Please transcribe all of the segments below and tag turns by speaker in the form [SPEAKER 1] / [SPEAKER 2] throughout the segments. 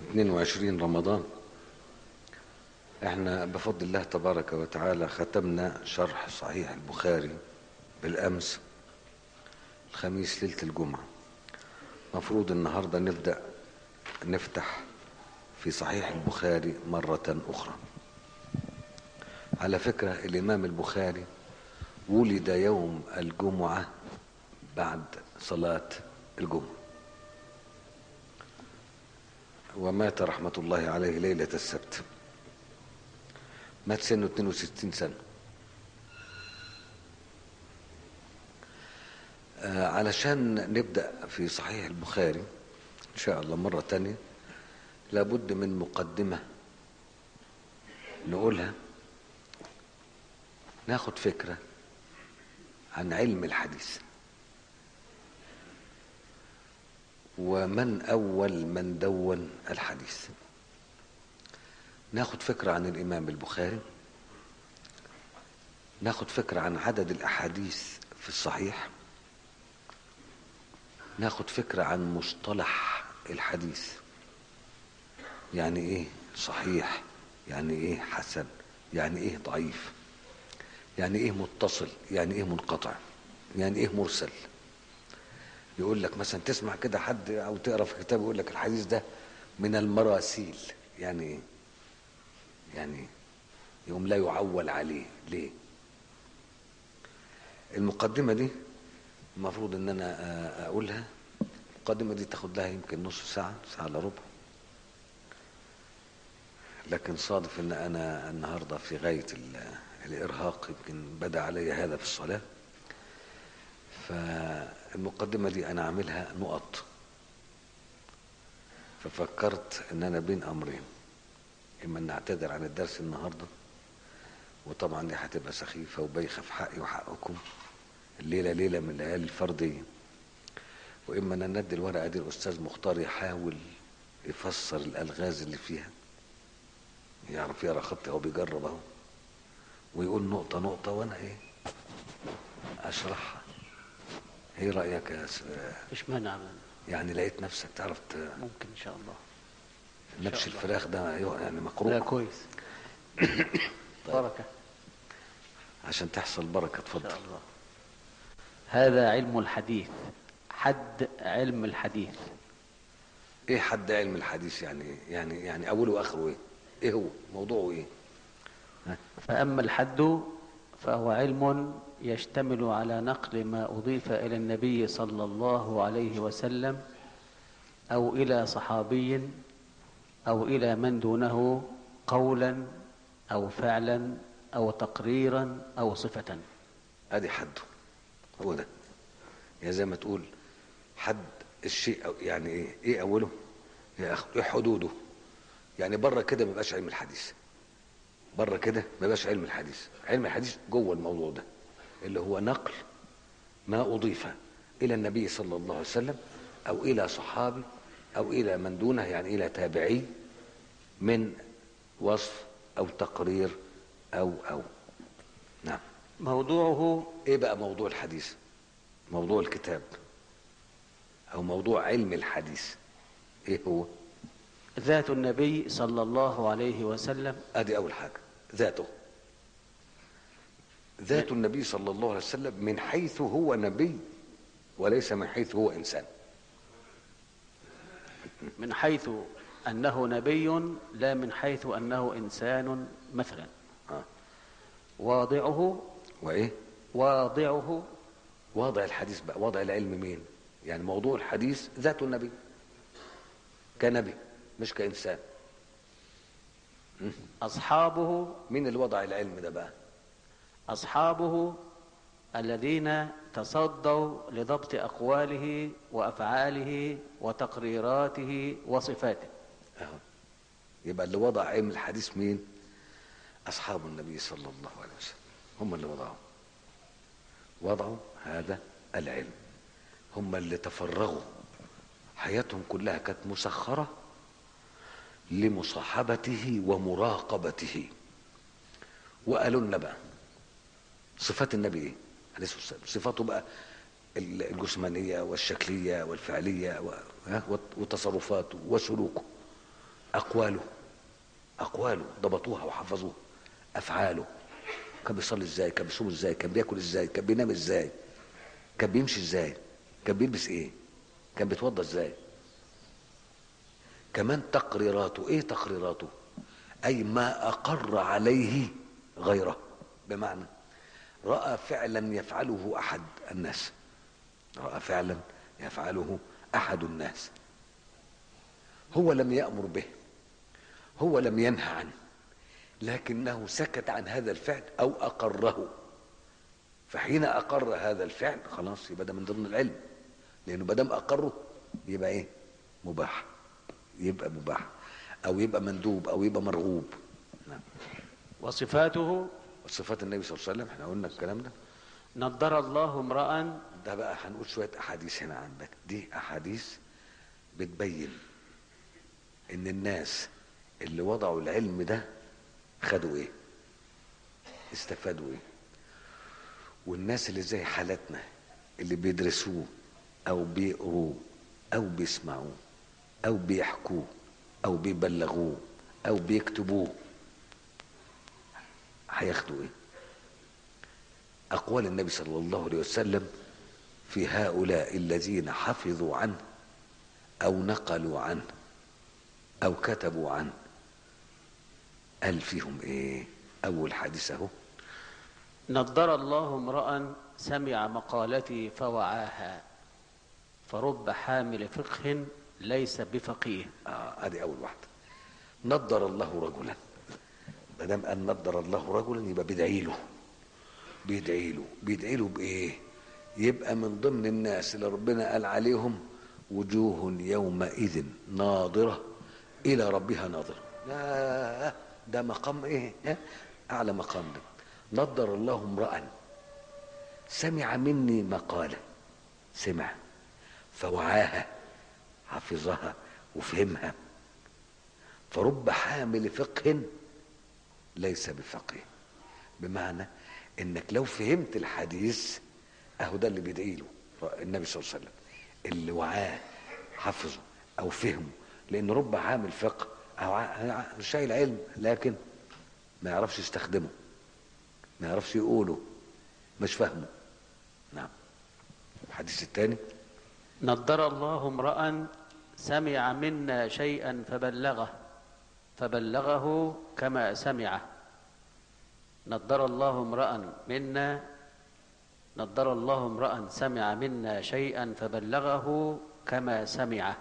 [SPEAKER 1] 22 رمضان احنا بفضل الله تبارك وتعالى ختمنا شرح صحيح البخاري بالامس الخميس ليله الجمعه مفروض النهارده نبدا نفتح في صحيح البخاري مره اخرى على فكره الامام البخاري ولد يوم الجمعه بعد صلاه الجمعه ومات رحمة الله عليه ليلة السبت مات سنه 62 سنة آه علشان نبدأ في صحيح البخاري إن شاء الله مرة تانية لابد من مقدمة نقولها ناخد فكرة عن علم الحديث ومن أول من دون الحديث ناخد فكرة عن الإمام البخاري ناخد فكرة عن عدد الأحاديث في الصحيح ناخد فكرة عن مصطلح الحديث يعني إيه صحيح يعني إيه حسن يعني إيه ضعيف يعني إيه متصل يعني إيه منقطع يعني إيه مرسل يقول لك مثلا تسمع كده حد او تقرا في كتاب يقول لك الحديث ده من المراسيل يعني ايه يعني يوم لا يعول عليه ليه المقدمه دي المفروض ان انا اقولها المقدمه دي تاخد لها يمكن نص ساعه ساعه الا ربع لكن صادف ان انا النهارده في غايه الارهاق يمكن بدا علي هذا في الصلاه فالمقدمة دي أنا أعملها نقط ففكرت إن أنا بين أمرين إما أن أعتذر عن الدرس النهاردة وطبعا دي هتبقى سخيفة وبايخة في حقي وحقكم الليلة ليلة من الليالي الفردية وإما أن ندي الورقة دي الأستاذ مختار يحاول يفسر الألغاز اللي فيها يعرف يقرا خطي هو بيجرب اهو ويقول نقطة نقطة وأنا إيه أشرحها ايه رايك يا س...
[SPEAKER 2] مش مانع
[SPEAKER 1] يعني لقيت نفسك تعرف ت...
[SPEAKER 2] ممكن ان شاء الله
[SPEAKER 1] نبش الفراخ ده يعني
[SPEAKER 2] لا
[SPEAKER 1] مقروء
[SPEAKER 2] كويس
[SPEAKER 1] طيب.
[SPEAKER 2] بركه
[SPEAKER 1] عشان تحصل بركه
[SPEAKER 2] ان
[SPEAKER 1] اتفضل
[SPEAKER 2] شاء الله هذا علم الحديث حد علم الحديث
[SPEAKER 1] ايه حد علم الحديث يعني يعني يعني اوله واخره ايه ايه هو موضوعه ايه ها؟
[SPEAKER 2] فاما الحد فهو علم يشتمل على نقل ما اضيف الى النبي صلى الله عليه وسلم او الى صحابي او الى من دونه قولا او فعلا او تقريرا او صفه
[SPEAKER 1] ادي حده هو ده يعني زي ما تقول حد الشيء أو يعني ايه ايه اوله يا أخ- ايه حدوده يعني بره كده ما يبقاش علم الحديث بره كده ما يبقاش علم الحديث علم الحديث جوه الموضوع ده اللي هو نقل ما اضيف الى النبي صلى الله عليه وسلم او الى صحابي او الى من دونه يعني الى تابعي من وصف او تقرير او او نعم
[SPEAKER 2] موضوعه
[SPEAKER 1] ايه بقى موضوع الحديث موضوع الكتاب او موضوع علم الحديث ايه هو
[SPEAKER 2] ذات النبي صلى الله عليه وسلم
[SPEAKER 1] ادي اول حاجه ذاته ذات النبي صلى الله عليه وسلم من حيث هو نبي وليس من حيث هو انسان
[SPEAKER 2] من حيث انه نبي لا من حيث انه انسان مثلا
[SPEAKER 1] آه.
[SPEAKER 2] واضعه
[SPEAKER 1] وايه
[SPEAKER 2] واضعه
[SPEAKER 1] وضع الحديث بقى وضع العلم مين يعني موضوع الحديث ذات النبي كنبي مش كانسان
[SPEAKER 2] اصحابه
[SPEAKER 1] مين اللي وضع العلم ده بقى
[SPEAKER 2] اصحابه الذين تصدوا لضبط اقواله وافعاله وتقريراته وصفاته
[SPEAKER 1] اهو يبقى اللي وضع علم الحديث مين اصحاب النبي صلى الله عليه وسلم هم اللي وضعوا وضعوا هذا العلم هم اللي تفرغوا حياتهم كلها كانت مسخره لمصاحبته ومراقبته وقالوا لنا بقى صفات النبي ايه عليه الصلاه والسلام صفاته بقى الجسمانيه والشكليه والفعليه و- ها؟ وتصرفاته وسلوكه اقواله اقواله ضبطوها وحفظوها افعاله كان بيصلي ازاي كان بيصوم ازاي كان بياكل ازاي كان بينام ازاي كان بيمشي ازاي كان بيلبس ايه كان بيتوضى ازاي كمان تقريراته ايه تقريراته اي ما اقر عليه غيره بمعنى راى فعلا يفعله احد الناس راى فعلا يفعله احد الناس هو لم يامر به هو لم ينهى عنه لكنه سكت عن هذا الفعل او اقره فحين اقر هذا الفعل خلاص يبقى ده من ضمن العلم لانه ما دام اقره يبقى ايه مباح يبقى مباح او يبقى مندوب او يبقى مرغوب نعم
[SPEAKER 2] وصفاته
[SPEAKER 1] صفات النبي صلى الله عليه وسلم احنا قلنا الكلام ده
[SPEAKER 2] نضر الله امرأ
[SPEAKER 1] ده بقى هنقول شويه احاديث هنا عندك دي احاديث بتبين ان الناس اللي وضعوا العلم ده خدوا ايه استفادوا ايه والناس اللي زي حالتنا اللي بيدرسوه او بيقروه او بيسمعوه او بيحكوه او بيبلغوه او بيكتبوه هياخدوا ايه اقوال النبي صلى الله عليه وسلم في هؤلاء الذين حفظوا عنه او نقلوا عنه او كتبوا عنه قال فيهم ايه اول حديث اهو
[SPEAKER 2] نضر الله امرأ سمع مقالتي فوعاها فرب حامل فقه ليس بفقيه
[SPEAKER 1] اه ادي اول واحده نضر الله رجلا ما دام قال نضر الله رجلا يبقى بيدعي له بيدعي له بيدعي له بايه يبقى من ضمن الناس اللي ربنا قال عليهم وجوه يومئذ ناظره الى ربها ناظره لا ده مقام ايه ها؟ اعلى مقام ده نضر الله امرا سمع مني مقاله سمع فوعاها حفظها وفهمها فرب حامل فقه ليس بفقيه بمعنى انك لو فهمت الحديث اهو ده اللي بيدعي له النبي صلى الله عليه وسلم اللي وعاه حفظه او فهمه لان رب عامل فقه او ع- شايل علم لكن ما يعرفش يستخدمه ما يعرفش يقوله مش فاهمه نعم الحديث الثاني
[SPEAKER 2] نضر الله امرأ سمع منا شيئا فبلغه فبلغه كما سمعه نضر الله امرأ منا نضر الله امرأ سمع منا شيئا فبلغه كما سمعه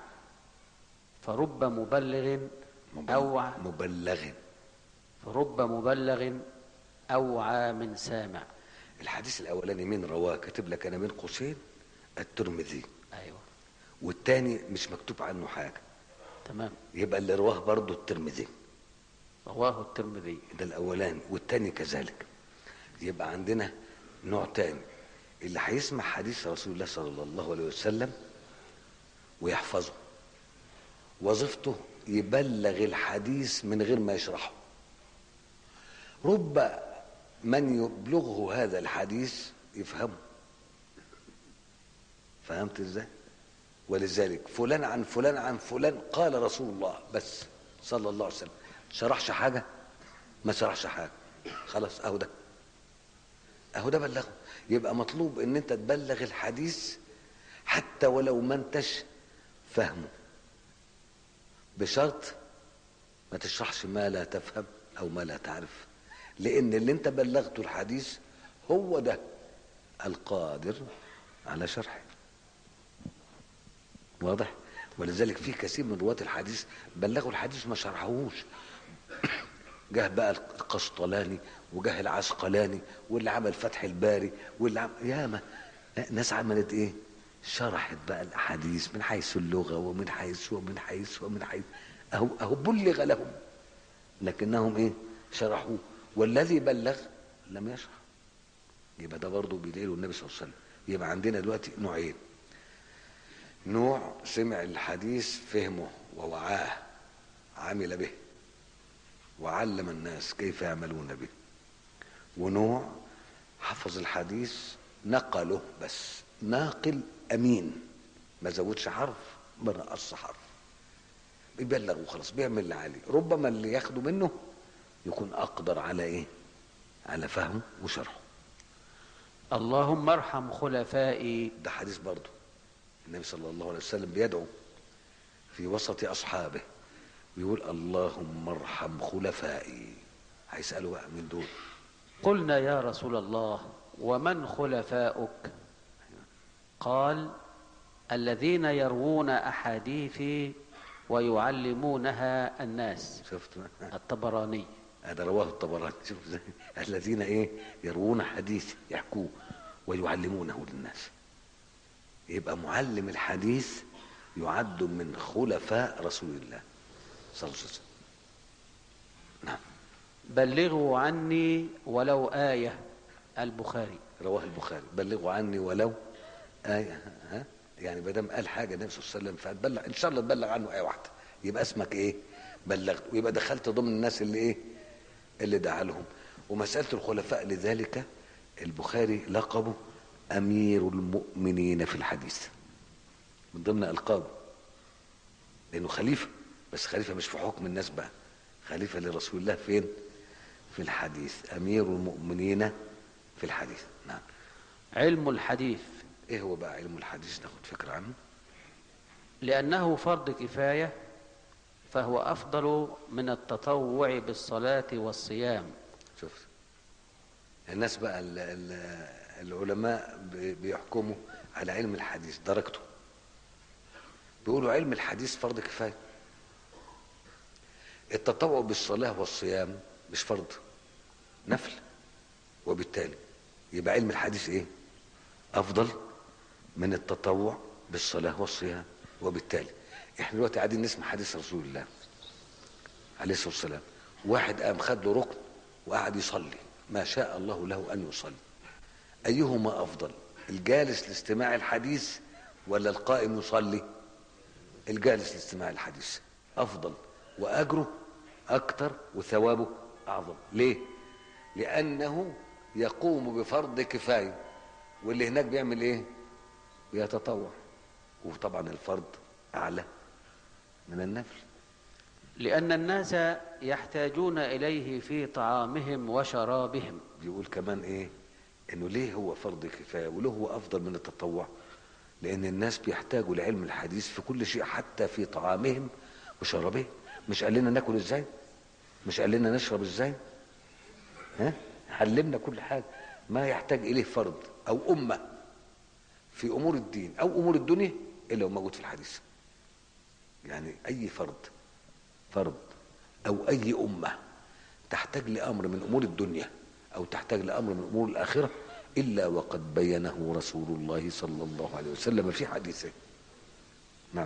[SPEAKER 2] فرب مبلغ أوع
[SPEAKER 1] مبلغ
[SPEAKER 2] فرب مبلغ أوعى من سامع
[SPEAKER 1] الحديث الاولاني مين رواه كاتب لك انا بين قوسين الترمذي
[SPEAKER 2] أيوة
[SPEAKER 1] والتاني مش مكتوب عنه حاجه
[SPEAKER 2] تمام
[SPEAKER 1] يبقى اللي رواه برضه الترمذي
[SPEAKER 2] رواه الترمذي
[SPEAKER 1] ده الاولاني والتاني كذلك يبقى عندنا نوع تاني اللي هيسمع حديث رسول الله صلى الله عليه وسلم ويحفظه وظيفته يبلغ الحديث من غير ما يشرحه رب من يبلغه هذا الحديث يفهمه فهمت ازاي ولذلك فلان عن فلان عن فلان قال رسول الله بس صلى الله عليه وسلم شرحش حاجه ما شرحش حاجه خلاص اهو ده اهو ده بلغه يبقى مطلوب ان انت تبلغ الحديث حتى ولو ما انتش فاهمه بشرط ما تشرحش ما لا تفهم او ما لا تعرف لان اللي انت بلغته الحديث هو ده القادر على شرحه واضح ولذلك في كثير من رواة الحديث بلغوا الحديث ما شرحوهوش جه بقى القسطلاني وجه العسقلاني واللي عمل فتح الباري واللي عمل ياما ناس عملت ايه شرحت بقى الاحاديث من حيث اللغه ومن حيث ومن حيث ومن حيث اهو اهو بلغ لهم لكنهم ايه شرحوه والذي بلغ لم يشرح يبقى ده برضه بيدعي النبي صلى الله عليه وسلم يبقى عندنا دلوقتي نوعين نوع سمع الحديث فهمه ووعاه عمل به وعلم الناس كيف يعملون به ونوع حفظ الحديث نقله بس ناقل امين ما زودش حرف ما نقص حرف بيبلغ وخلاص بيعمل اللي عليه ربما اللي ياخده منه يكون اقدر على ايه على فهمه وشرحه
[SPEAKER 2] اللهم ارحم خلفائي
[SPEAKER 1] ده حديث برضه النبي صلى الله عليه وسلم بيدعو في وسط اصحابه بيقول اللهم ارحم خلفائي هيسالوا بقى من دول
[SPEAKER 2] قلنا يا رسول الله ومن خلفاؤك قال الذين يروون احاديثي ويعلمونها الناس
[SPEAKER 1] شفت بقى؟
[SPEAKER 2] الطبراني
[SPEAKER 1] هذا رواه الطبراني شوف ازاي الذين ايه يروون حديث يحكوه ويعلمونه للناس يبقى معلم الحديث يعد من خلفاء رسول الله صلى الله عليه وسلم نعم
[SPEAKER 2] بلغوا عني ولو آية البخاري
[SPEAKER 1] رواه البخاري بلغوا عني ولو آية ها يعني ما دام قال حاجة النبي صلى الله عليه وسلم فتبلغ إن شاء الله تبلغ عنه آية واحدة يبقى اسمك إيه؟ بلغت ويبقى دخلت ضمن الناس اللي إيه؟ اللي دعا لهم ومسألة الخلفاء لذلك البخاري لقبه أمير المؤمنين في الحديث من ضمن ألقابه لأنه خليفة بس خليفة مش في حكم الناس بقى خليفة لرسول الله فين؟ في الحديث أمير المؤمنين في الحديث نعم
[SPEAKER 2] علم الحديث
[SPEAKER 1] ايه هو بقى علم الحديث ناخد فكرة عنه
[SPEAKER 2] لأنه فرض كفاية فهو أفضل من التطوع بالصلاة والصيام
[SPEAKER 1] شفت الناس بقى ال ال العلماء بي- بيحكموا على علم الحديث درجته بيقولوا علم الحديث فرض كفاية التطوع بالصلاة والصيام مش فرض نفل وبالتالي يبقى علم الحديث ايه افضل من التطوع بالصلاة والصيام وبالتالي احنا دلوقتي قاعدين نسمع حديث رسول الله عليه الصلاة والسلام واحد قام خد له ركن وقعد يصلي ما شاء الله له ان يصلي ايهما افضل الجالس لاستماع الحديث ولا القائم يصلي الجالس لاستماع الحديث افضل واجره اكتر وثوابه اعظم ليه لانه يقوم بفرض كفايه واللي هناك بيعمل ايه بيتطوع وطبعا الفرض اعلى من النفل
[SPEAKER 2] لأن الناس يحتاجون إليه في طعامهم وشرابهم
[SPEAKER 1] بيقول كمان ايه انه ليه هو فرض كفايه وليه هو افضل من التطوع لان الناس بيحتاجوا لعلم الحديث في كل شيء حتى في طعامهم وشرابهم مش قال لنا ناكل ازاي مش قال لنا نشرب ازاي ها علمنا كل حاجه ما يحتاج اليه فرد او امه في امور الدين او امور الدنيا الا هو موجود في الحديث يعني اي فرد فرد او اي امه تحتاج لامر من امور الدنيا او تحتاج لامر من امور الاخره الا وقد بينه رسول الله صلى الله عليه وسلم في حديثه نعم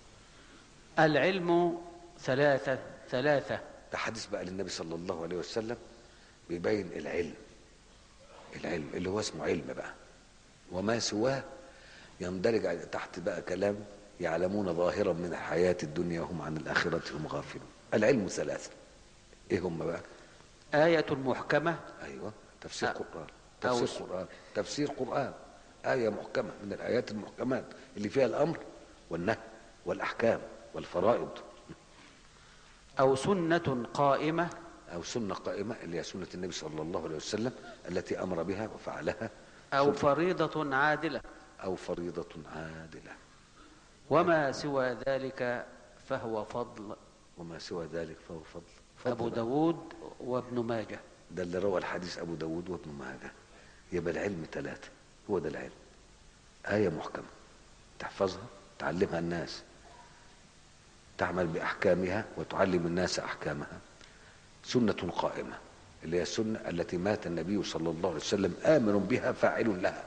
[SPEAKER 2] العلم ثلاثة ثلاثة
[SPEAKER 1] ده حديث بقى للنبي صلى الله عليه وسلم بيبين العلم العلم اللي هو اسمه علم بقى وما سواه يندرج تحت بقى كلام يعلمون ظاهرا من الحياة الدنيا وهم عن الآخرة هم غافلون العلم ثلاثة ايه هم بقى
[SPEAKER 2] آية محكمة
[SPEAKER 1] ايوه تفسير
[SPEAKER 2] أ-
[SPEAKER 1] قرآن
[SPEAKER 2] أو
[SPEAKER 1] تفسير
[SPEAKER 2] س-
[SPEAKER 1] قرآن تفسير قرآن آية محكمة من الآيات المحكمات اللي فيها الأمر والنهي والأحكام والفرائض
[SPEAKER 2] أو سنة قائمة
[SPEAKER 1] أو سنة قائمة اللي هي سنة النبي صلى الله عليه وسلم التي أمر بها وفعلها
[SPEAKER 2] أو
[SPEAKER 1] سنة
[SPEAKER 2] فريضة عادلة
[SPEAKER 1] أو فريضة عادلة
[SPEAKER 2] وما سوى ذلك فهو فضل
[SPEAKER 1] وما سوى ذلك فهو فضل فضل
[SPEAKER 2] أبو
[SPEAKER 1] بقى.
[SPEAKER 2] داود وابن ماجه
[SPEAKER 1] ده اللي روى الحديث أبو داود وابن ماجه يبقى العلم ثلاثة هو ده العلم آية محكمة تحفظها تعلمها الناس تعمل بأحكامها وتعلم الناس أحكامها سنة قائمة اللي هي السنة التي مات النبي صلى الله عليه وسلم آمر بها فاعل لها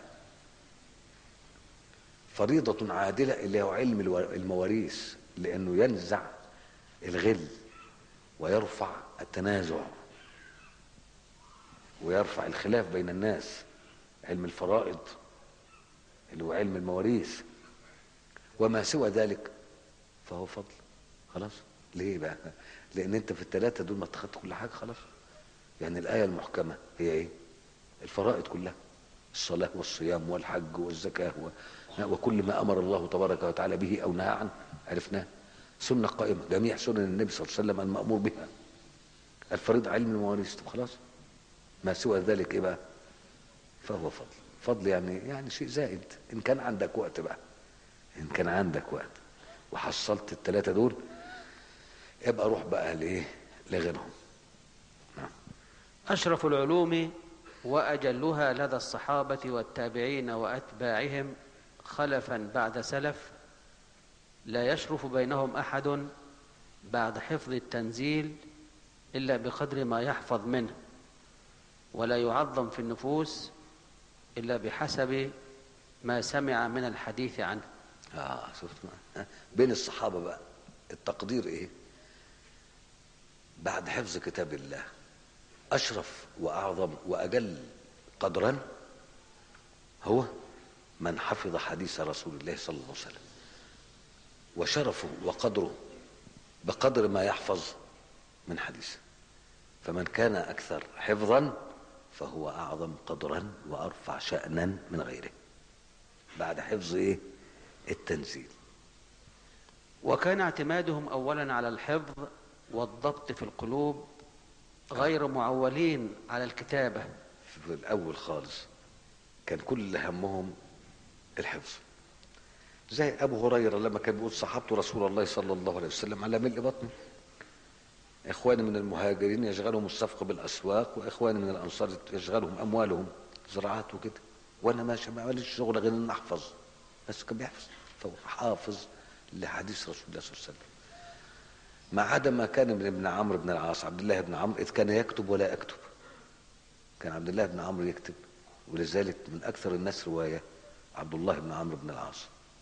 [SPEAKER 1] فريضة عادلة اللي هو علم الو- المواريث لأنه ينزع الغل ويرفع التنازع ويرفع الخلاف بين الناس علم الفرائض اللي هو علم المواريث وما سوى ذلك فهو فضل خلاص ليه بقى لان انت في الثلاثه دول ما اتخذت كل حاجه خلاص يعني الايه المحكمه هي ايه الفرائض كلها الصلاه والصيام والحج والزكاه و... وكل ما امر الله تبارك وتعالى به او نهى عنه عرفناه سنة قائمة جميع سنن النبي صلى الله عليه وسلم المأمور بها الفريضة علم المواريث طب خلاص ما سوى ذلك ايه بقى فهو فضل فضل يعني يعني شيء زائد ان كان عندك وقت بقى ان كان عندك وقت وحصلت الثلاثة دول يبقى روح بقى لايه لغيرهم نعم
[SPEAKER 2] أشرف العلوم وأجلها لدى الصحابة والتابعين وأتباعهم خلفا بعد سلف لا يشرف بينهم أحد بعد حفظ التنزيل إلا بقدر ما يحفظ منه ولا يعظم في النفوس إلا بحسب ما سمع من الحديث عنه
[SPEAKER 1] اه شفت بقى؟ ها؟ بين الصحابة بقى التقدير ايه بعد حفظ كتاب الله اشرف واعظم واجل قدرا هو من حفظ حديث رسول الله صلى الله عليه وسلم وشرفه وقدره بقدر ما يحفظ من حديثه فمن كان اكثر حفظا فهو اعظم قدرا وارفع شانا من غيره بعد حفظ ايه التنزيل
[SPEAKER 2] وكان اعتمادهم أولا على الحفظ والضبط في القلوب غير معولين على الكتابة
[SPEAKER 1] في الاول خالص كان كل همهم الحفظ زي ابو هريره لما كان بيقول صحبت رسول الله صلى الله عليه وسلم على ملء بطني اخواني من المهاجرين يشغلهم الصفق بالاسواق واخواني من الانصار يشغلهم اموالهم زراعات وكده وانا ماشي ما ماليش شغل غير ان احفظ بس كان بيحفظ فهو حافظ لحديث رسول الله صلى الله عليه وسلم ما عدا ما كان من ابن عمرو بن العاص عبد الله بن عمرو اذ كان يكتب ولا يكتب كان عبد الله بن عمرو يكتب ولذلك من اكثر الناس روايه عبد الله بن عمرو بن العاص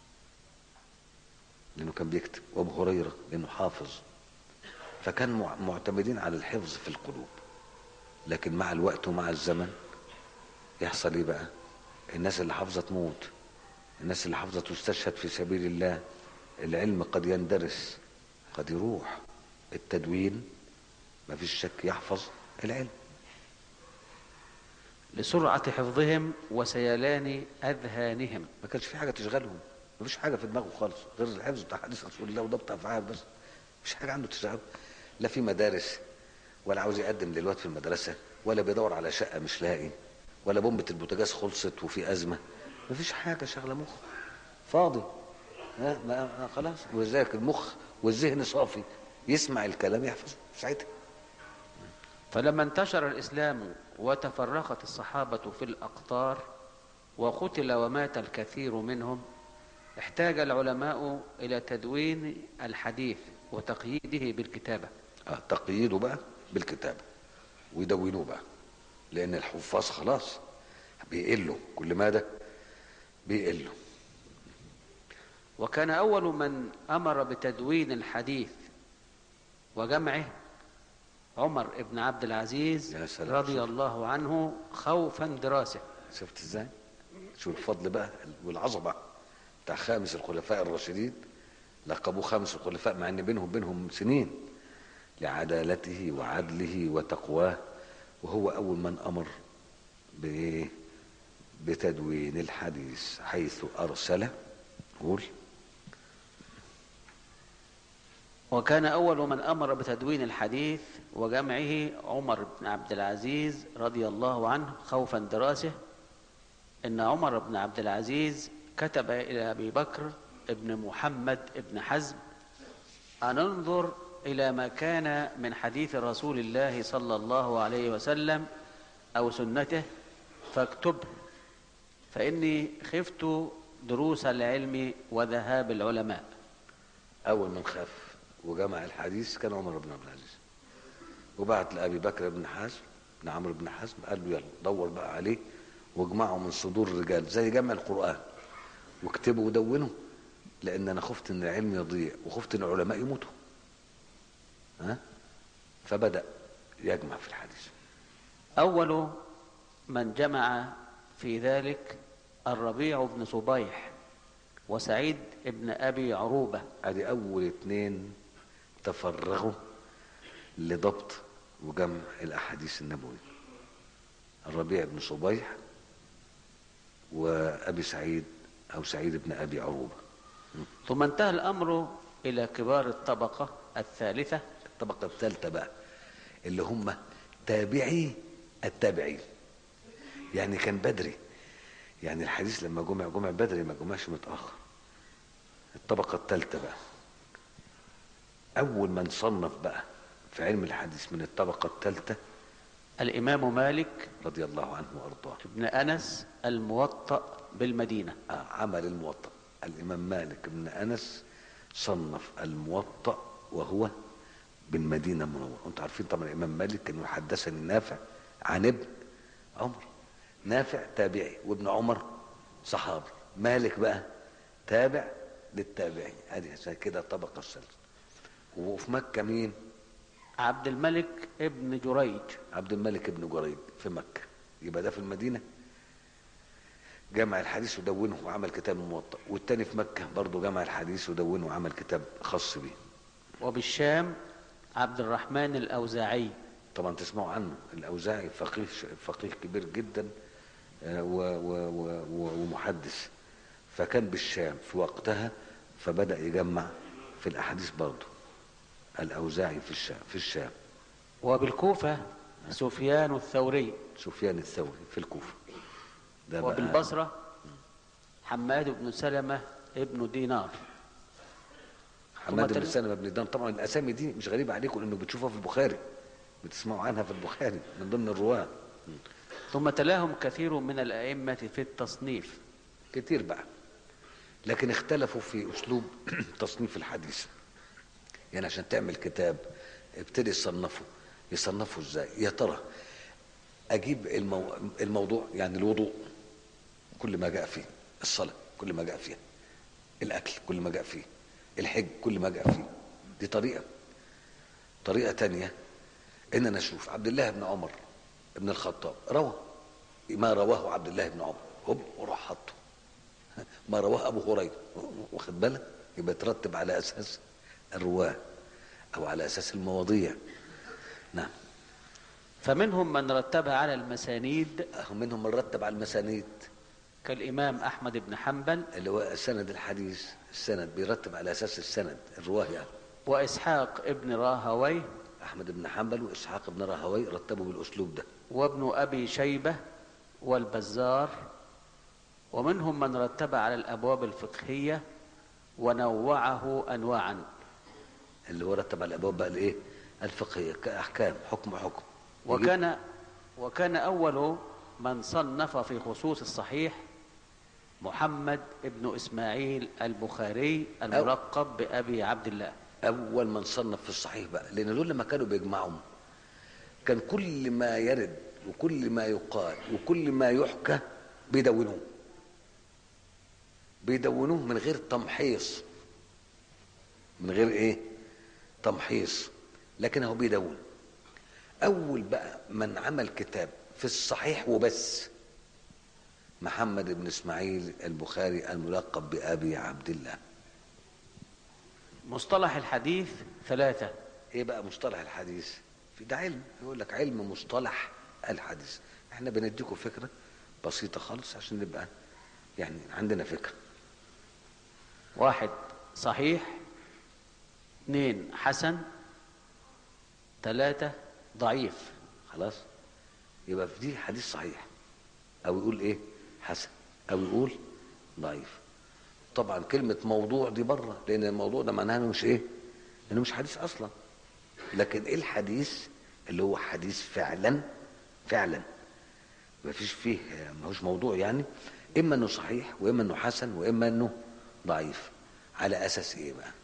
[SPEAKER 1] لانه كان بيكتب وابو هريره لانه حافظ فكان مع- معتمدين على الحفظ في القلوب لكن مع الوقت ومع الزمن يحصل ايه بقى الناس اللي حافظه تموت الناس اللي حافظه تستشهد في سبيل الله العلم قد يندرس قد يروح التدوين ما فيش شك يحفظ العلم
[SPEAKER 2] لسرعة حفظهم وسيلان أذهانهم
[SPEAKER 1] ما كانش في حاجه تشغلهم ما فيش حاجه في دماغه خالص غير الحفظ بتاع حديث رسول الله وضبط افعال بس مش حاجه عنده تشغله لا في مدارس ولا عاوز يقدم للواد في المدرسه ولا بيدور على شقه مش لاقي ولا بومبه البوتاجاز خلصت وفي ازمه ما فيش حاجه شغله مخه فاضي ها ما ما خلاص ولذلك المخ والذهن صافي يسمع الكلام يحفظه ساعتها
[SPEAKER 2] فلما انتشر الإسلام وتفرقت الصحابة في الأقطار وقتل ومات الكثير منهم احتاج العلماء إلى تدوين الحديث وتقييده بالكتابة
[SPEAKER 1] آه تقييده بقى بالكتابة ويدونوه بقى لأن الحفاظ خلاص بيقلوا كل مدى بيقلوا
[SPEAKER 2] وكان أول من أمر بتدوين الحديث وجمعه عمر بن عبد العزيز
[SPEAKER 1] يا سلام.
[SPEAKER 2] رضي الله عنه خوفا دراسه
[SPEAKER 1] شفت ازاي؟ شو الفضل بقى والعظمة بتاع خامس الخلفاء الراشدين لقبوه خامس الخلفاء مع ان بينهم بينهم سنين لعدالته وعدله وتقواه وهو اول من امر بايه؟ بتدوين الحديث حيث ارسل قول
[SPEAKER 2] وكان أول من أمر بتدوين الحديث وجمعه عمر بن عبد العزيز رضي الله عنه خوفا دراسه إن عمر بن عبد العزيز كتب إلى أبي بكر ابن محمد ابن حزم أن انظر إلى ما كان من حديث رسول الله صلى الله عليه وسلم أو سنته فاكتبه فإني خفت دروس العلم وذهاب العلماء
[SPEAKER 1] اول من خاف وجمع الحديث كان عمر بن عبد العزيز وبعت لابي بكر بن حزم بن عمرو بن حزم قال له يلا دور بقى عليه واجمعه من صدور الرجال زي جمع القران واكتبه ودونه لان انا خفت ان العلم يضيع وخفت ان العلماء يموتوا ها فبدا يجمع في الحديث
[SPEAKER 2] أول من جمع في ذلك الربيع بن صبيح وسعيد بن أبي عروبة
[SPEAKER 1] ادي اول اتنين تفرغوا لضبط وجمع الاحاديث النبويه الربيع بن صبيح وابي سعيد او سعيد بن ابي عروبه
[SPEAKER 2] ثم انتهى الأمر إلى كبار الطبقة الثالثة
[SPEAKER 1] الطبقة الثالثة بقى اللي هم تابعي التابعين يعني كان بدري يعني الحديث لما جمع جمع بدري ما جمعش متأخر الطبقة الثالثة بقى أول من صنف بقى في علم الحديث من الطبقة الثالثة
[SPEAKER 2] الإمام مالك
[SPEAKER 1] رضي الله عنه وأرضاه
[SPEAKER 2] بن أنس الموطأ بالمدينة
[SPEAKER 1] آه عمل الموطأ الإمام مالك بن أنس صنف الموطأ وهو بالمدينة المنورة أنتم عارفين طبعا الإمام مالك كان حدثني نافع عن ابن عمر نافع تابعي وابن عمر صحابي مالك بقى تابع للتابعين ادي عشان كده الطبقة الثالثة وفي مكة مين؟
[SPEAKER 2] عبد الملك ابن جريج
[SPEAKER 1] عبد الملك بن جريج في مكة يبقى ده في المدينة جمع الحديث ودونه وعمل كتاب الموطأ والتاني في مكة برضه جمع الحديث ودونه وعمل كتاب خاص به
[SPEAKER 2] وبالشام عبد الرحمن الأوزاعي
[SPEAKER 1] طبعا تسمعوا عنه الأوزاعي فقيه فقيه كبير جدا آه، و و و و ومحدث فكان بالشام في وقتها فبدأ يجمع في الأحاديث برضه الأوزاعي في الشام في الشام
[SPEAKER 2] وبالكوفة سفيان الثوري
[SPEAKER 1] سفيان الثوري في الكوفة ده بقى-
[SPEAKER 2] وبالبصرة حماد بن سلمة ابن دينار
[SPEAKER 1] حماد
[SPEAKER 2] ثم
[SPEAKER 1] بن
[SPEAKER 2] تل-
[SPEAKER 1] سلمة بن دان طبعا الاسامي دي مش غريبه عليكم لانه بتشوفوها في البخاري بتسمعوا عنها في البخاري من ضمن الرواه
[SPEAKER 2] ثم تلاهم كثير من الأئمة في التصنيف
[SPEAKER 1] كتير بقى لكن اختلفوا في اسلوب تصنيف الحديث يعني عشان تعمل كتاب ابتدي يصنفه يصنفه ازاي يا ترى اجيب المو... الموضوع يعني الوضوء كل ما جاء فيه الصلاه كل ما جاء فيها الاكل كل ما جاء فيه الحج كل ما جاء فيه دي طريقه طريقه تانية ان انا اشوف عبد الله بن عمر بن الخطاب روى ما رواه عبد الله بن عمر هوب وروح حطه ما رواه ابو هريره واخد بالك يبقى يترتب على اساس الرواه او على اساس المواضيع نعم
[SPEAKER 2] فمنهم من رتبها على المسانيد
[SPEAKER 1] منهم من رتب على المسانيد
[SPEAKER 2] كالإمام أحمد بن حنبل
[SPEAKER 1] اللي هو سند الحديث السند بيرتب على اساس السند الرواه يعني
[SPEAKER 2] وإسحاق ابن راهويه
[SPEAKER 1] احمد بن حنبل واسحاق بن راهوي رتبوا بالاسلوب ده
[SPEAKER 2] وابن أبي شيبة والبزار ومنهم من رتب على الأبواب الفقهية ونوعه أنواعا
[SPEAKER 1] اللي هو رتب على الابواب بقى الايه الفقهيه كاحكام حكم حكم يجيب-
[SPEAKER 2] وكان وكان أول من صنف في خصوص الصحيح محمد ابن إسماعيل البخاري الملقب بأبي عبد الله
[SPEAKER 1] اول من صنف في الصحيح بقى لان دول لما كانوا بيجمعهم كان كل ما يرد وكل ما يقال وكل ما يحكى بيدونوه بيدونوه من غير تمحيص من غير ايه تمحيص لكن هو بيدون اول بقى من عمل كتاب في الصحيح وبس محمد بن اسماعيل البخاري الملقب بابي عبد الله
[SPEAKER 2] مصطلح الحديث ثلاثة
[SPEAKER 1] ايه بقى مصطلح الحديث في ده علم يقول لك علم مصطلح الحديث احنا بنديكم فكره بسيطه خالص عشان نبقى يعني عندنا فكره
[SPEAKER 2] واحد صحيح اثنين حسن ثلاثة ضعيف
[SPEAKER 1] خلاص يبقى في دي حديث صحيح او يقول ايه حسن او يقول ضعيف طبعا كلمه موضوع دي بره لان الموضوع ده معناها انه مش ايه انه مش حديث اصلا لكن ايه الحديث اللي هو حديث فعلا فعلا ما فيش فيه ما هوش موضوع يعني اما انه صحيح واما انه حسن واما انه ضعيف على اساس ايه بقى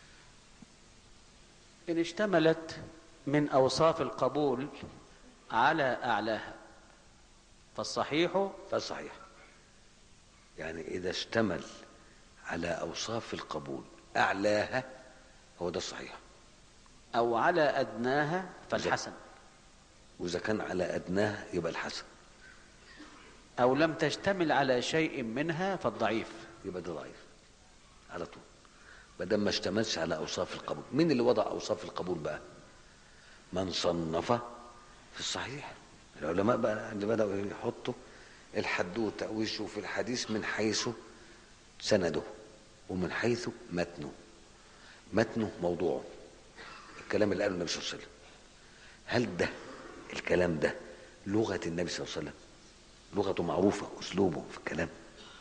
[SPEAKER 2] إن اشتملت من أوصاف القبول على أعلاها فالصحيح
[SPEAKER 1] فصحيح يعني اذا اشتمل على اوصاف القبول اعلاها هو ده الصحيح
[SPEAKER 2] أو على أدناها فالحسن
[SPEAKER 1] واذا كان على ادناها يبقى الحسن
[SPEAKER 2] أو لم تشتمل على شيء منها فالضعيف
[SPEAKER 1] يبقى ده ضعيف على طول ما دام ما اشتملش على اوصاف القبول مين اللي وضع اوصاف القبول بقى من صنف في الصحيح العلماء بقى اللي بداوا يحطوا الحدوته ويشوفوا الحديث من حيث سنده ومن حيث متنه متنه موضوعه الكلام اللي قاله النبي صلى الله عليه وسلم هل ده الكلام ده لغة النبي صلى الله عليه وسلم لغته معروفة أسلوبه في الكلام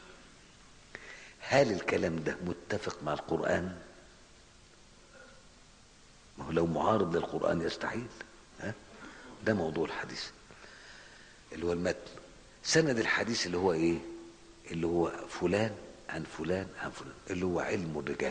[SPEAKER 1] هل الكلام ده متفق مع القرآن ما هو لو معارض للقرآن يستحيل ها؟ ده موضوع الحديث اللي هو المتن سند الحديث اللي هو ايه اللي هو فلان عن فلان عن فلان اللي هو علم الرجال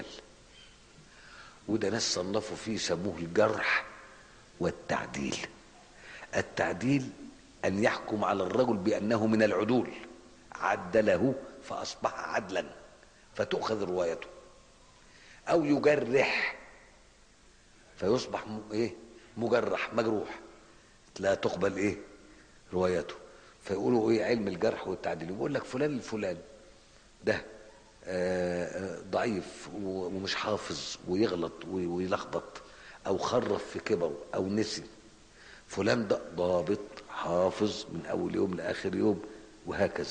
[SPEAKER 1] وده ناس صنفوا فيه سموه الجرح والتعديل التعديل أن يحكم على الرجل بأنه من العدول عدله فأصبح عدلا فتؤخذ روايته أو يجرح فيصبح م- إيه مجرح مجروح لا تقبل إيه روايته فيقولوا إيه علم الجرح والتعديل يقول لك فلان الفلان ده آه، آه، ضعيف و- ومش حافظ ويغلط و- ويلخبط او خرف في كبره او نسي فلان ده ضابط حافظ من اول يوم لاخر يوم وهكذا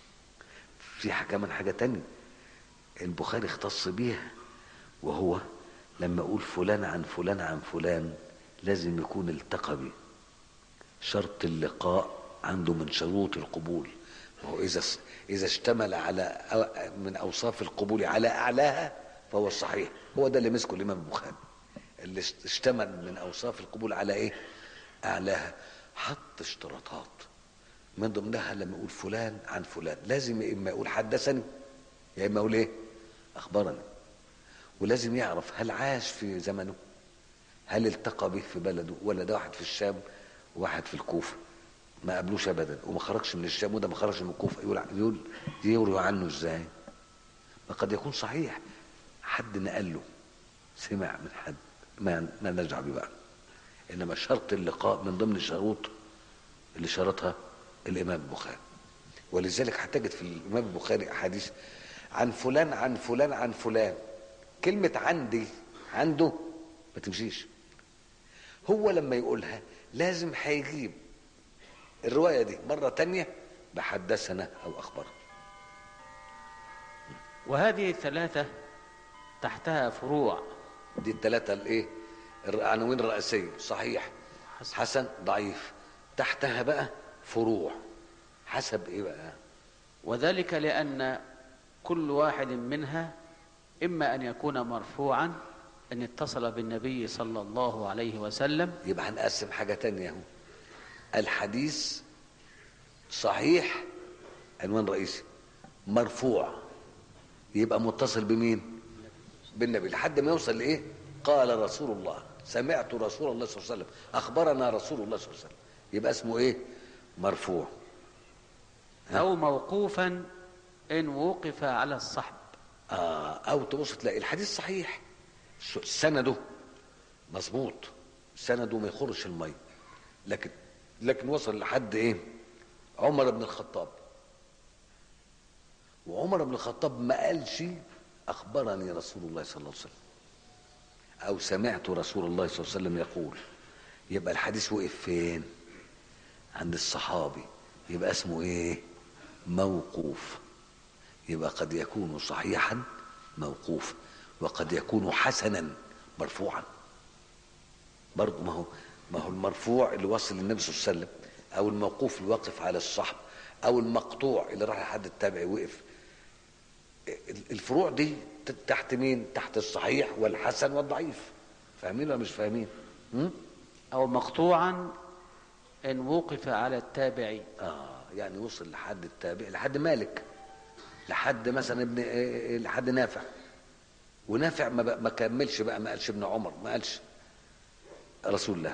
[SPEAKER 1] في ح- كمان حاجه تانية البخاري اختص بيها وهو لما اقول فلان عن فلان عن فلان لازم يكون التقى بيه شرط اللقاء عنده من شروط القبول وهو إذا إذا اشتمل على أو- من أوصاف القبول على أعلاها فهو الصحيح هو ده اللي مسكه الإمام البخاري اللي اشت- اشتمل من أوصاف القبول على إيه؟ أعلاها حط اشتراطات من ضمنها لما يقول فلان عن فلان لازم يا إما يقول حدثني يا إما يقول إيه؟ أخبرني ولازم يعرف هل عاش في زمنه هل التقى به في بلده ولا ده واحد في الشام وواحد في الكوفه ما قابلوش ابدا وما خرجش من الشام وده ما خرجش من الكوفه يقول يقول يروي عنه ازاي؟ ما قد يكون صحيح حد نقل له سمع من حد ما ما نرجع بيه بقى انما شرط اللقاء من ضمن الشروط اللي شرطها الامام البخاري ولذلك هتجد في الامام البخاري احاديث عن فلان عن فلان عن فلان كلمه عندي عنده ما تمشيش هو لما يقولها لازم هيجيب الرواية دي مرة تانية بحدثنا أو أخبرنا
[SPEAKER 2] وهذه الثلاثة تحتها فروع
[SPEAKER 1] دي الثلاثة الإيه العناوين الرئيسية صحيح
[SPEAKER 2] حسن.
[SPEAKER 1] حسن ضعيف تحتها بقى فروع حسب إيه بقى
[SPEAKER 2] وذلك لأن كل واحد منها إما أن يكون مرفوعا أن اتصل بالنبي صلى الله عليه وسلم
[SPEAKER 1] يبقى هنقسم حاجة تانية اهو الحديث صحيح عنوان رئيسي مرفوع يبقى متصل بمين بالنبي لحد ما يوصل لايه قال رسول الله سمعت رسول الله صلى الله عليه وسلم اخبرنا رسول الله صلى الله عليه وسلم يبقى اسمه ايه مرفوع ها؟
[SPEAKER 2] أو موقوفا إن وقف على الصحب
[SPEAKER 1] آه او تبص تلاقي الحديث صحيح س- سنده مظبوط سنده ما يخرش المي لكن لكن وصل لحد ايه عمر بن الخطاب وعمر بن الخطاب ما قالش اخبرني رسول الله صلى الله عليه وسلم او سمعت رسول الله صلى الله عليه وسلم يقول يبقى الحديث وقف فين عند الصحابي يبقى اسمه ايه موقوف يبقى قد يكون صحيحا موقوفا وقد يكون حسنا مرفوعا برضه ما هو ما هو المرفوع اللي وصل للنبي صلى الله عليه وسلم او الموقوف اللي واقف على الصحب او المقطوع اللي راح لحد التابعي وقف الفروع دي تحت مين تحت الصحيح والحسن والضعيف فاهمين ولا مش فاهمين م?
[SPEAKER 2] أو مقطوعا إن وقف على التابعي
[SPEAKER 1] اه يعني وصل لحد التابع لحد مالك لحد مثلا ابن إيه، لحد نافع ونافع ما, بقى ما كملش بقى ما قالش ابن عمر ما قالش رسول الله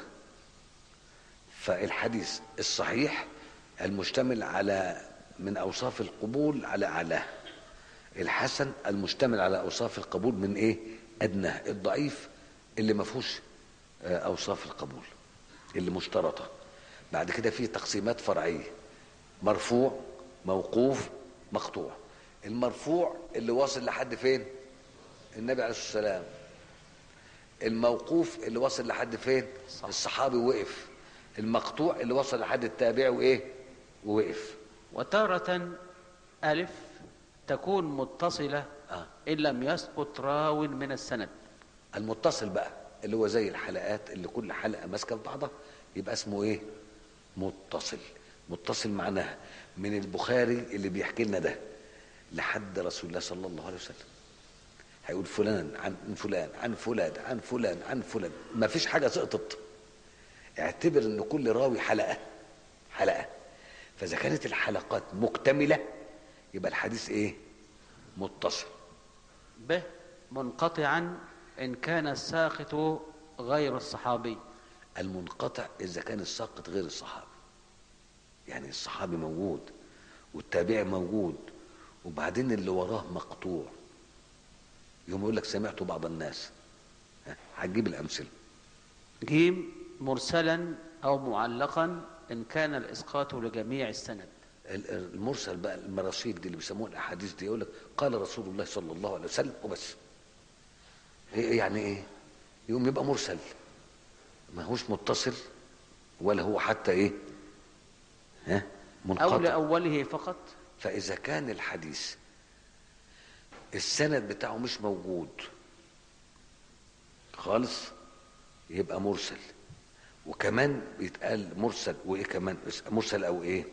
[SPEAKER 1] فالحديث الصحيح المشتمل على من اوصاف القبول على اعلاه الحسن المشتمل على اوصاف القبول من ايه ادناه الضعيف اللي ما فيهوش آه، اوصاف القبول اللي مشترطه بعد كده في تقسيمات فرعيه مرفوع موقوف مقطوع المرفوع اللي واصل لحد فين النبي عليه الصلاه والسلام الموقوف اللي وصل لحد فين
[SPEAKER 2] صح.
[SPEAKER 1] الصحابي وقف المقطوع اللي وصل لحد التابعي وايه ووقف
[SPEAKER 2] وتارة ألف تكون متصلة
[SPEAKER 1] آه.
[SPEAKER 2] إن لم يسقط راو من السند
[SPEAKER 1] المتصل بقى اللي هو زي الحلقات اللي كل حلقه ماسكه في بعضها يبقى اسمه ايه متصل متصل معناها من البخاري اللي بيحكي لنا ده لحد رسول الله صلى الله عليه وسلم هيقول فلان عن فلان عن فلان عن فلان عن فلان ما فيش حاجه سقطت اعتبر ان كل راوي حلقه حلقه فاذا كانت الحلقات مكتمله يبقى الحديث ايه متصل
[SPEAKER 2] ب منقطعا إن كان الساقط غير الصحابي
[SPEAKER 1] المنقطع اذا كان الساقط غير الصحابي يعني الصحابي موجود والتابعي موجود وبعدين اللي وراه مقطوع يوم يقول لك سمعت بعض الناس ها، هتجيب الامثله
[SPEAKER 2] جيم مرسلا أو معلقا إن كان الإسقاط لجميع السند
[SPEAKER 1] ال- ال- المرسل بقى المراسيل دي اللي بيسموها الاحاديث دي يقول لك قال رسول الله صلى الله عليه وسلم وبس إيه يعني ايه يقوم يبقى مرسل ما هوش متصل ولا هو حتى ايه ها
[SPEAKER 2] أو
[SPEAKER 1] منقطع
[SPEAKER 2] لأوله فقط
[SPEAKER 1] فاذا كان الحديث السند بتاعه مش موجود خالص يبقى مرسل وكمان بيتقال مرسل وايه كمان مرسل او ايه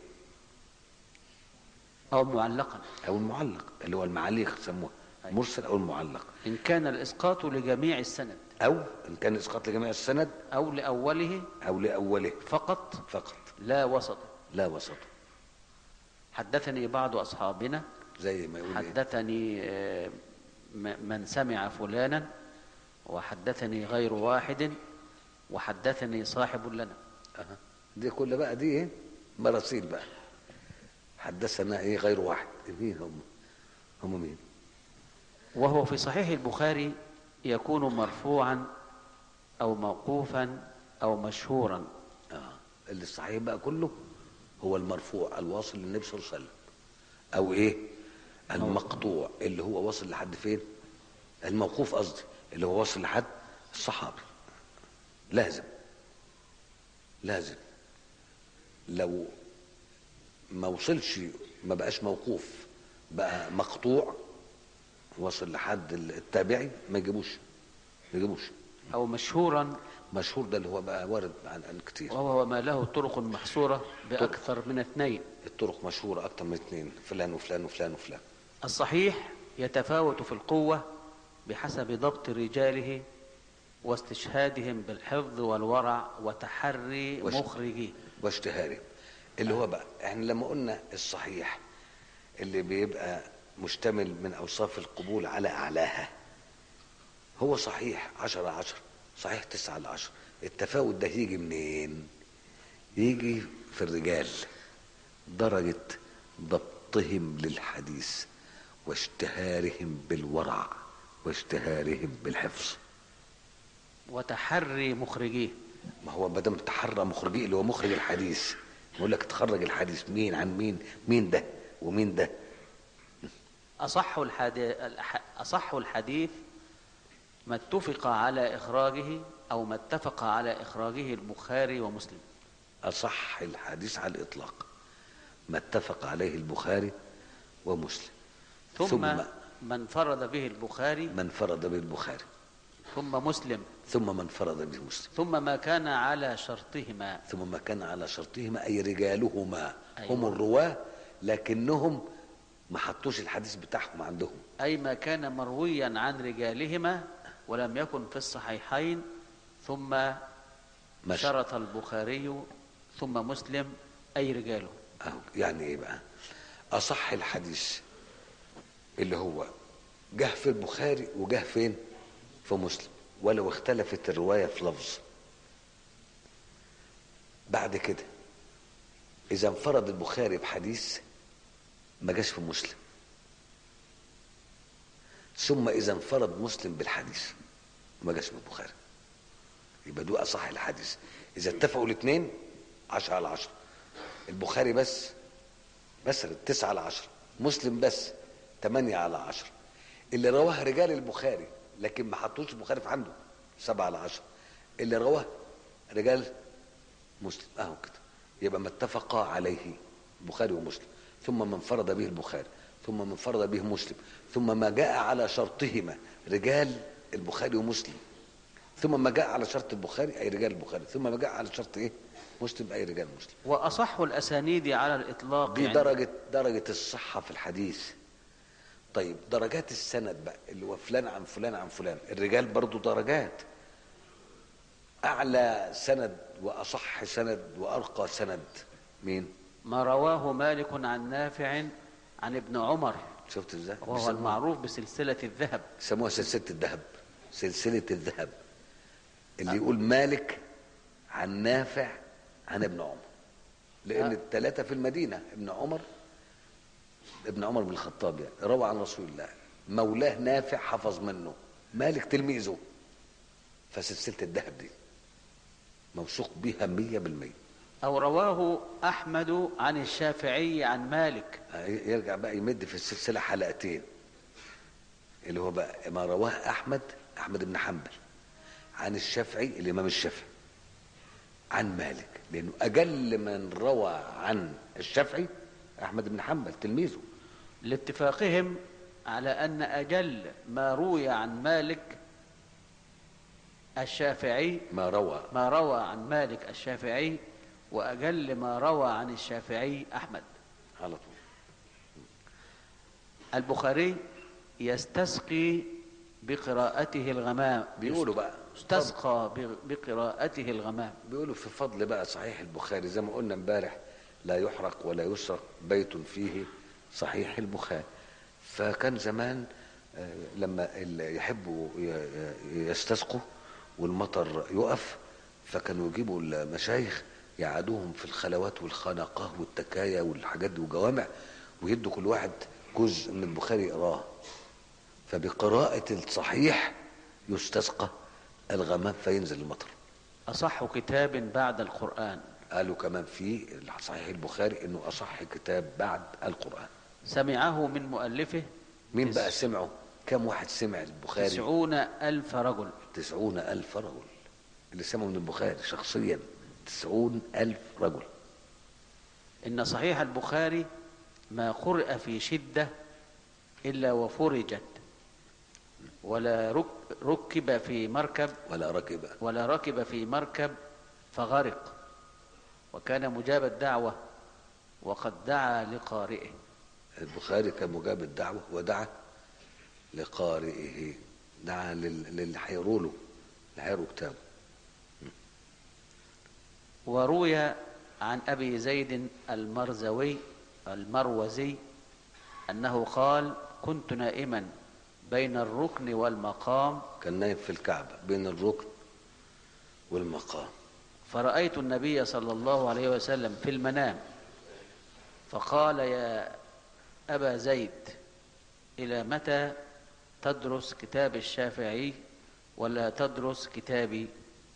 [SPEAKER 2] أو معلقا
[SPEAKER 1] او المعلق اللي هو المعاليق يسموها
[SPEAKER 2] أيوة.
[SPEAKER 1] مرسل او المعلق
[SPEAKER 2] إن كان الإسقاط لجميع السند
[SPEAKER 1] او ان كان اسقاط لجميع السند
[SPEAKER 2] أو لأوله
[SPEAKER 1] او لاوله
[SPEAKER 2] فقط
[SPEAKER 1] فقط
[SPEAKER 2] لا وسط
[SPEAKER 1] لا وسط
[SPEAKER 2] حدثني بعض أصحابنا
[SPEAKER 1] زي ما يقول إيه؟
[SPEAKER 2] حدثني آه، م- من سمع فلانا وحدثني غير واحد وحدثني صاحب لنا
[SPEAKER 1] أها. دي كل بقى دي ايه مراسيل بقى حدثنا ايه غير واحد مين هم هم مين
[SPEAKER 2] وهو في صحيح البخاري يكون مرفوعا أو موقوفا أو مشهورا
[SPEAKER 1] اه اللي الصحيح بقى كله هو المرفوع الواصل للنبي صلى الله عليه وسلم او ايه المقطوع اللي هو واصل لحد فين الموقوف قصدي اللي هو واصل لحد الصحابي لازم لازم لو ما وصلش ما بقاش موقوف بقى مقطوع واصل لحد التابعي ما يجيبوش ما يجيبوش
[SPEAKER 2] أو مشهورا
[SPEAKER 1] مشهور ده اللي هو بقى وارد عن عن كتير
[SPEAKER 2] وهو ما له طرق محصورة بأكثر من اثنين
[SPEAKER 1] الطرق مشهورة أكتر من اثنين فلان وفلان وفلان وفلان
[SPEAKER 2] الصحيح يتفاوت في القوة بحسب ضبط رجاله واستشهادهم بالحفظ والورع وتحري
[SPEAKER 1] وش-
[SPEAKER 2] مخرجيه
[SPEAKER 1] واشتهاري اللي هو بقى احنا لما قلنا الصحيح اللي بيبقى مشتمل من أوصاف القبول على أعلاها هو صحيح عشرة على عشرة صحيح تسعة على عشرة التفاوت ده يجي منين يجي في الرجال درجة ضبطهم للحديث واشتهارهم بالورع واشتهارهم بالحفظ
[SPEAKER 2] وتحري مخرجيه
[SPEAKER 1] ما هو ما دام تحرى مخرجيه اللي هو مخرج الحديث يقول لك تخرج الحديث مين عن مين مين ده ومين ده
[SPEAKER 2] أصح الحديث, أصح الحديث ما اتفق على إخراجه أو ما اتفق على إخراجه البخاري ومسلم
[SPEAKER 1] أصح الحديث على الإطلاق ما اتفق عليه البخاري ومسلم
[SPEAKER 2] ثم,
[SPEAKER 1] ثم
[SPEAKER 2] من انفرد به البخاري
[SPEAKER 1] من فرد به البخاري
[SPEAKER 2] ثم مسلم
[SPEAKER 1] ثم من فرد به مسلم
[SPEAKER 2] ثم ما كان على شرطهما
[SPEAKER 1] ثم ما كان على شرطهما أي رجالهما
[SPEAKER 2] أيوة.
[SPEAKER 1] هم الرواة لكنهم ما حطوش الحديث بتاعهم عندهم
[SPEAKER 2] أي ما كان مرويا عن رجالهما ولم يكن في الصحيحين ثم
[SPEAKER 1] ماشي.
[SPEAKER 2] شرط البخاري ثم مسلم أي رجاله
[SPEAKER 1] أهو يعني ايه بقى اصح الحديث اللي هو جه في البخاري وجه فين في مسلم ولو اختلفت الروايه في لفظ بعد كده اذا انفرد البخاري بحديث ما جاش في مسلم ثم اذا انفرد مسلم بالحديث ما جاش في البخاري يبقى دول اصح الحديث اذا اتفقوا الاثنين عشرة على عشرة البخاري بس مثلا تسعة على عشرة مسلم بس تمانية على عشرة اللي رواه رجال البخاري لكن ما حطوش البخاري في عنده سبعة على عشرة اللي رواه رجال مسلم اهو كده يبقى ما اتفقا عليه البخاري ومسلم ثم من فرض به البخاري ثم من فرض به مسلم ثم ما جاء على شرطهما رجال البخاري ومسلم ثم ما جاء على شرط البخاري اي رجال البخاري ثم ما جاء على شرط ايه مسلم اي رجال مسلم
[SPEAKER 2] وأصح الأسانيد على الإطلاق
[SPEAKER 1] دي
[SPEAKER 2] عند-
[SPEAKER 1] درجة درجة الصحة في الحديث طيب درجات السند بقى اللي هو فلان عن فلان عن فلان الرجال برضو درجات أعلى سند وأصح سند وأرقى سند مين
[SPEAKER 2] ما رواه مالك عن نافع عن ابن عمر
[SPEAKER 1] شفت ازاي
[SPEAKER 2] وهو
[SPEAKER 1] بيسموها-
[SPEAKER 2] المعروف بسلسلة الذهب
[SPEAKER 1] يسموها سلسلة الذهب سلسلة الذهب اللي يقول مالك عن نافع عن ابن عمر لأن
[SPEAKER 2] آه.
[SPEAKER 1] الثلاثة في المدينة ابن عمر ابن عمر بن الخطاب يعني روى عن رسول الله مولاه نافع حفظ منه مالك تلميذه فسلسلة الذهب دي موثوق بها مية بالمية
[SPEAKER 2] أو رواه أحمد عن الشافعي عن مالك
[SPEAKER 1] يرجع بقى يمد في السلسلة حلقتين اللي هو بقى ما رواه أحمد أحمد بن حنبل عن الشافعي الإمام الشافعي عن مالك لأنه أجل من روى عن الشافعي أحمد بن حنبل تلميذه
[SPEAKER 2] لاتفاقهم على أن أجل ما روي عن مالك الشافعي
[SPEAKER 1] ما روى
[SPEAKER 2] ما روى عن مالك الشافعي وأجل ما روى عن الشافعي أحمد
[SPEAKER 1] على طول
[SPEAKER 2] البخاري يستسقي بقراءته الغمام
[SPEAKER 1] بيقولوا بقى
[SPEAKER 2] استسقى ب- بقراءته الغمام
[SPEAKER 1] بيقولوا في فضل بقى صحيح البخاري زي ما قلنا امبارح لا يحرق ولا يسرق بيت فيه صحيح البخاري فكان زمان آه، لما اللي يحبوا ي- ي- يستسقوا والمطر يقف فكانوا يجيبوا المشايخ يقعدوهم في الخلوات والخنقاه والتكايا والحاجات دي وجوامع ويدوا كل واحد جزء من البخاري يقراه فبقراءة الصحيح يستسقى الغمام فينزل المطر
[SPEAKER 2] أصح كتاب بعد القرآن
[SPEAKER 1] قالوا كمان في صحيح البخاري انه اصح كتاب بعد القران
[SPEAKER 2] سمعه من مؤلفه
[SPEAKER 1] مين
[SPEAKER 2] تس-
[SPEAKER 1] بقى سمعه كم واحد سمع البخاري
[SPEAKER 2] تسعون ألف رجل
[SPEAKER 1] تسعون الف رجل اللي سمعوا من البخاري شخصيا تسعون الف رجل
[SPEAKER 2] إن صحيح البخاري ما قرأ في شدة إلا وفرجت ولا رك- ركب في مركب
[SPEAKER 1] ولا ركب
[SPEAKER 2] ولا ركب في مركب فغرق وكان مجاب الدعوة وقد دعا لقارئه
[SPEAKER 1] البخاري كان مجاب الدعوه ودعا لقارئه دعا لل- للي هيقروا له اللي هيقروا كتابه
[SPEAKER 2] وروي عن أبي زيد المرزوي المروزي أنه قال كنت نائما بين الركن والمقام
[SPEAKER 1] كان نايم في الكعبه بين الركن والمقام
[SPEAKER 2] فرأيت النبي صلى الله عليه وسلم في المنام فقال يا أبا زيد إلى متى تدرس كتاب الشافعي ولا تدرس كتابي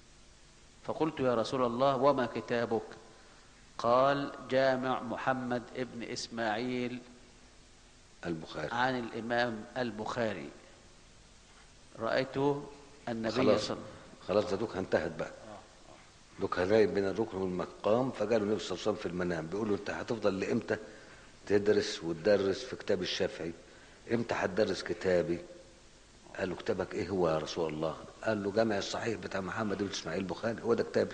[SPEAKER 2] فقلت يا رسول الله وما كتابك قال جامع محمد ابن إسماعيل
[SPEAKER 1] البخاري
[SPEAKER 2] عن الإمام البخاري رأيت النبي
[SPEAKER 1] خلاص
[SPEAKER 2] صلى
[SPEAKER 1] خلاص ده دوك انتهت بقى دوك نايم بين الركن والمقام فقالوا النبي صلى الله عليه وسلم في المنام بيقول له انت هتفضل لامتى تدرس وتدرس في كتاب الشافعي امتى هتدرس كتابي قال له كتابك ايه هو يا رسول الله قال له جامع الصحيح بتاع محمد بن اسماعيل البخاري هو ده كتابي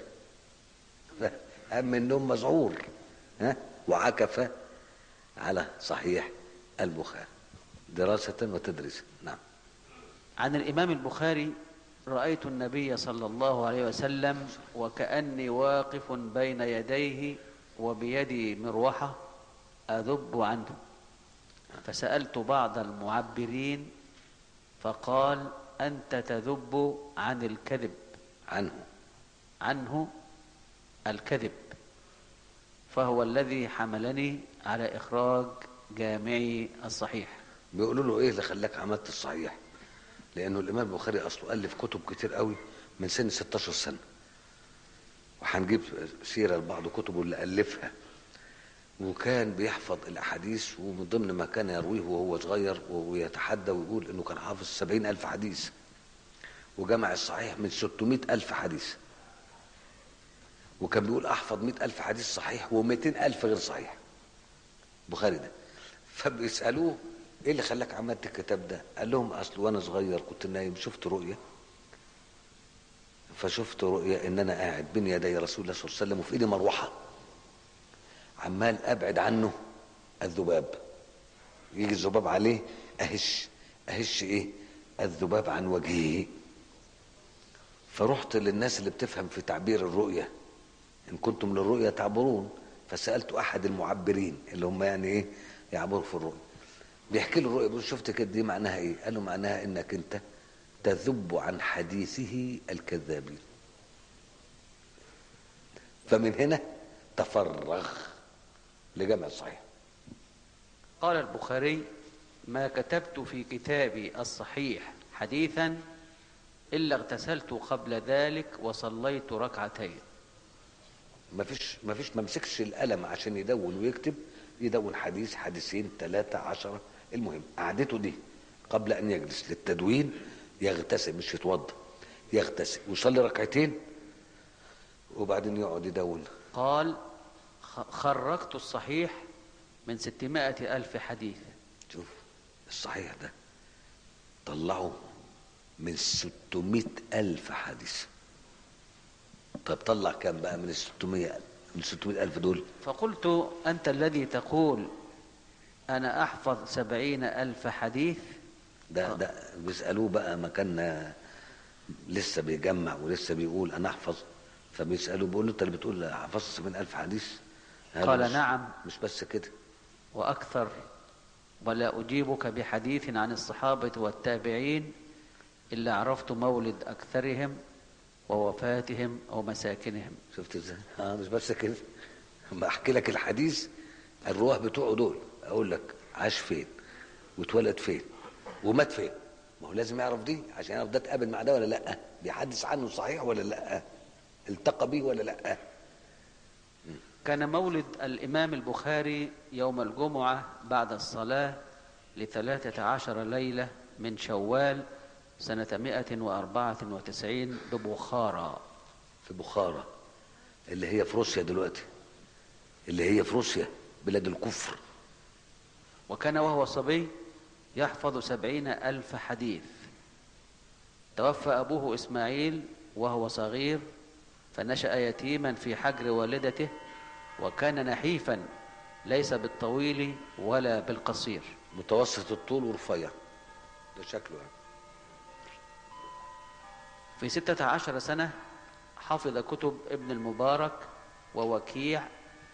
[SPEAKER 1] قام من النوم مذعور ها وعكف على صحيح البخاري دراسة وتدريسا نعم
[SPEAKER 2] عن الإمام البخاري رأيت النبي صلى الله عليه وسلم وكأني واقف بين يديه وبيدي مروحة أذب عنه فسألت بعض المعبرين فقال أنت تذب عن الكذب
[SPEAKER 1] عنه
[SPEAKER 2] عنه الكذب فهو الذي حملني على إخراج جامعي الصحيح
[SPEAKER 1] بيقولوا له ايه اللي خلاك عملت الصحيح لانه الامام البخاري اصله الف كتب كتير قوي من سن 16 سنه وهنجيب سيره لبعض كتبه اللي الفها وكان بيحفظ الاحاديث ومن ضمن ما كان يرويه وهو صغير ويتحدى ويقول انه كان حافظ سبعين الف حديث وجمع الصحيح من 600 الف حديث وكان بيقول احفظ 100 الف حديث صحيح و200 الف غير صحيح البخاري ده فبيسالوه ايه اللي خلاك عملت الكتاب ده قال لهم اصل وانا صغير كنت نايم شفت رؤيه فشفت رؤيا ان انا قاعد بين يدي رسول الله صلى الله عليه وسلم وفي ايدي مروحه عمال ابعد عنه الذباب يجي الذباب عليه اهش اهش ايه الذباب عن وجهه فرحت للناس اللي بتفهم في تعبير الرؤيا ان كنتم للرؤيا تعبرون فسالت احد المعبرين اللي هم يعني ايه يعبروا في الرؤيا بيحكي له الرؤيا بيقول شفت كده دي معناها ايه قال له معناها انك انت تذب عن حديثه الكذابين فمن هنا تفرغ لجمع الصحيح
[SPEAKER 2] قال البخاري ما كتبت في كتابي الصحيح حديثا إلا اغتسلت قبل ذلك وصليت ركعتين
[SPEAKER 1] ما فيش ما فيش ما مسكش القلم عشان يدون ويكتب يدون حديث حديثين ثلاثة عشرة المهم قعدته دي قبل أن يجلس للتدوين يغتسل مش يتوضا يغتسل ويصلي ركعتين وبعدين يقعد يدون
[SPEAKER 2] قال خ- خرجت الصحيح من ستمائة ألف حديث
[SPEAKER 1] شوف الصحيح ده طلعوا من 600 ألف حديث طب طلع كام بقى من ال 600 من 600 ألف دول
[SPEAKER 2] فقلت أنت الذي تقول أنا أحفظ سبعين ألف حديث
[SPEAKER 1] ده ده بيسألوه بقى ما كان لسه بيجمع ولسه بيقول أنا أحفظ فبيسألوه بيقول له أنت اللي بتقول حفظت 70 ألف حديث قال
[SPEAKER 2] قال
[SPEAKER 1] مش-
[SPEAKER 2] نعم.
[SPEAKER 1] مش بس كده
[SPEAKER 2] وأكثر ولا أجيبك بحديث عن الصحابة والتابعين إلا عرفت مولد أكثرهم ووفاتهم ومساكنهم
[SPEAKER 1] شفت ازاي؟ اه مش بس كده اما احكي لك الحديث الرواه بتوعه دول اقول لك عاش فين واتولد فين ومات فين ما هو لازم يعرف دي عشان يعرف ده اتقابل مع ده ولا لا بيحدث عنه صحيح ولا لا التقى بيه ولا لا
[SPEAKER 2] كان مولد الإمام البخاري يوم الجمعة بعد الصلاة لثلاثة عشر ليلة من شوال سنة مائة وأربعة وتسعين ببخارى
[SPEAKER 1] في بخارى اللي هي في روسيا دلوقتي اللي هي في روسيا بلاد الكفر
[SPEAKER 2] وكان وهو صبي يحفظ سبعين ألف حديث توفى أبوه إسماعيل وهو صغير فنشأ يتيما في حجر والدته وكان نحيفا ليس بالطويل ولا بالقصير
[SPEAKER 1] متوسط الطول ورفيع ده شكله يعني
[SPEAKER 2] في ستة عشر سنة حفظ كتب ابن المبارك ووكيع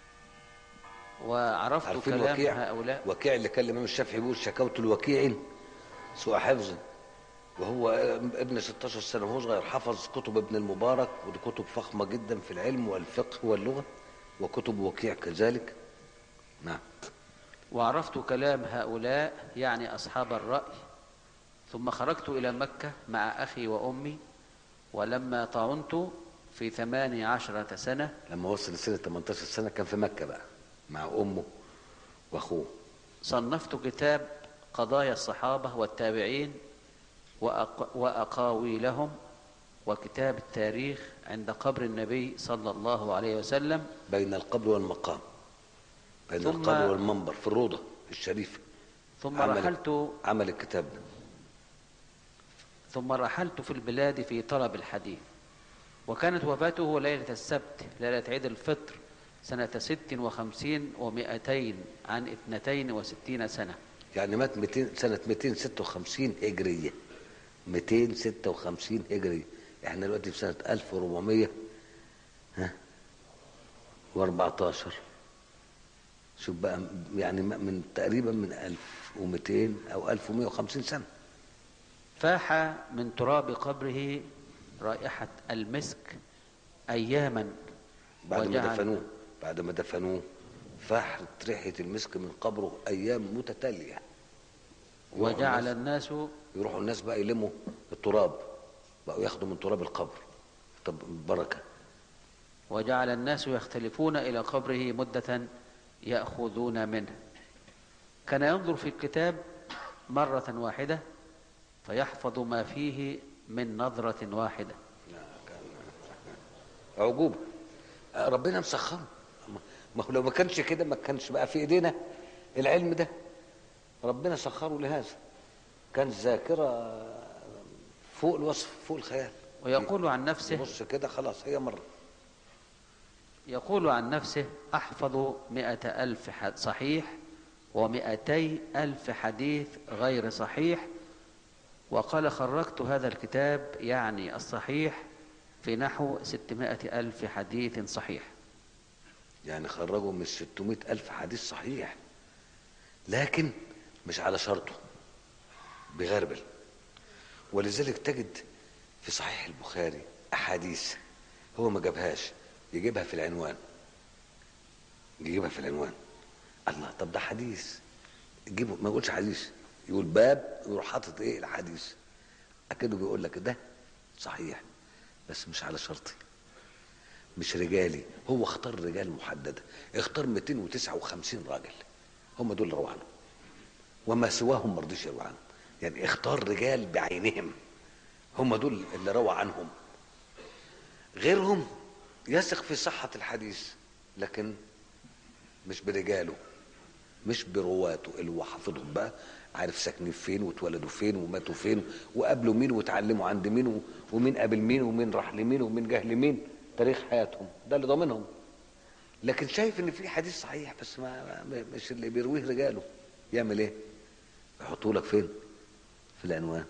[SPEAKER 2] وعرفت
[SPEAKER 1] عارفين
[SPEAKER 2] كلام
[SPEAKER 1] وكيع
[SPEAKER 2] هؤلاء
[SPEAKER 1] وكيع اللي كان الامام الشافعي بيقول شكوت الوكيع سوء حفظ وهو ابن 16 سنه وهو صغير حفظ كتب ابن المبارك ودي كتب فخمه جدا في العلم والفقه واللغه وكتب وكيع كذلك نعم
[SPEAKER 2] وعرفت كلام هؤلاء يعني أصحاب الرأي ثم خرجت إلى مكة مع أخي وأمي ولما طعنت في ثماني عشرة سنة
[SPEAKER 1] لما وصل لسنه 18 سنه كان في مكه بقى مع امه واخوه
[SPEAKER 2] صنفت كتاب قضايا الصحابة والتابعين وأق... وأقاويلهم وكتاب التاريخ عند قبر النبي صلى الله عليه وسلم
[SPEAKER 1] بين القبر والمقام بين
[SPEAKER 2] ثم-
[SPEAKER 1] القبر والمنبر في الروضه الشريفه
[SPEAKER 2] ثم
[SPEAKER 1] عمل-
[SPEAKER 2] رحلت
[SPEAKER 1] عمل الكتاب ده
[SPEAKER 2] ثم رحلت في البلاد في طلب الحديث وكانت وفاته ليلة السبت ليلة عيد الفطر سنة ست وخمسين ومائتين عن اثنتين وستين سنة
[SPEAKER 1] يعني مات 200 سنة 256 هجرية 256 هجرية احنا دلوقتي في سنة 1400 ها و14 شوف بقى يعني من تقريبا من 1200 او 1150 سنة
[SPEAKER 2] فاح من تراب قبره رائحة المسك أياما
[SPEAKER 1] بعد ما
[SPEAKER 2] وجعل-
[SPEAKER 1] دفنوه بعد ما دفنوه فاحت ريحة المسك من قبره ايام متتالية يروحوا
[SPEAKER 2] وجعل
[SPEAKER 1] الناس-
[SPEAKER 2] الناس
[SPEAKER 1] يروحوا الناس بقى يلموا التراب بقوا ياخدوا من تراب القبر طب بركة
[SPEAKER 2] وجعل الناس يختلفون إلى قبره مدة يأخذون منه كان ينظر في الكتاب مرة واحدة فيحفظ ما فيه من نظرة واحدة
[SPEAKER 1] عجوبة ربنا مسخره ما هو لو ما كانش كده ما كانش بقى في ايدينا العلم ده ربنا سخره لهذا كان ذاكرة فوق الوصف فوق الخيال
[SPEAKER 2] ويقول عن نفسه
[SPEAKER 1] يبص كده خلاص هي مره
[SPEAKER 2] يقول عن نفسه أحفظ مئة ألف ح- صحيح ومئتي ألف حديث غير صحيح وقال خرجت هذا الكتاب يعني الصحيح في نحو ستمائة ألف حديث صحيح
[SPEAKER 1] يعني خرجوا من 600 ألف حديث صحيح لكن مش على شرطه بغربل ولذلك تجد في صحيح البخاري أحاديث هو ما جابهاش يجيبها في العنوان يجيبها في العنوان الله طب ده حديث جيبه ما يقولش حديث يقول باب ويروح حاطط ايه الحديث اكنه بيقول لك ده صحيح بس مش على شرطي مش رجالي هو اختار رجال محدده اختار 259 راجل هم دول اللي رووا عنه وما سواهم ما رضيش يرووا عنه يعني اختار رجال بعينهم هم دول اللي روى عنهم غيرهم يثق في صحة الحديث لكن مش برجاله مش برواته اللي هو حافظهم بقى عارف ساكنين فين واتولدوا فين وماتوا فين وقابلوا مين واتعلموا عند مين و- ومين قابل مين ومين راح لمين ومين جه لمين تاريخ حياتهم ده اللي ضامنهم لكن شايف ان في حديث صحيح بس ما ما- مش اللي بيرويه رجاله يعمل ايه يحطوا لك فين في العنوان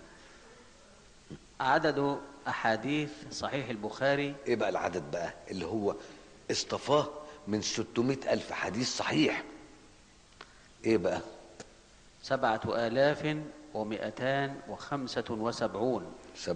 [SPEAKER 2] عدد أحاديث صحيح البخاري
[SPEAKER 1] ايه بقى العدد بقى اللي هو اصطفاه من 600 الف حديث صحيح ايه بقى
[SPEAKER 2] سبعة آلاف ومئتان وخمسة وسبعون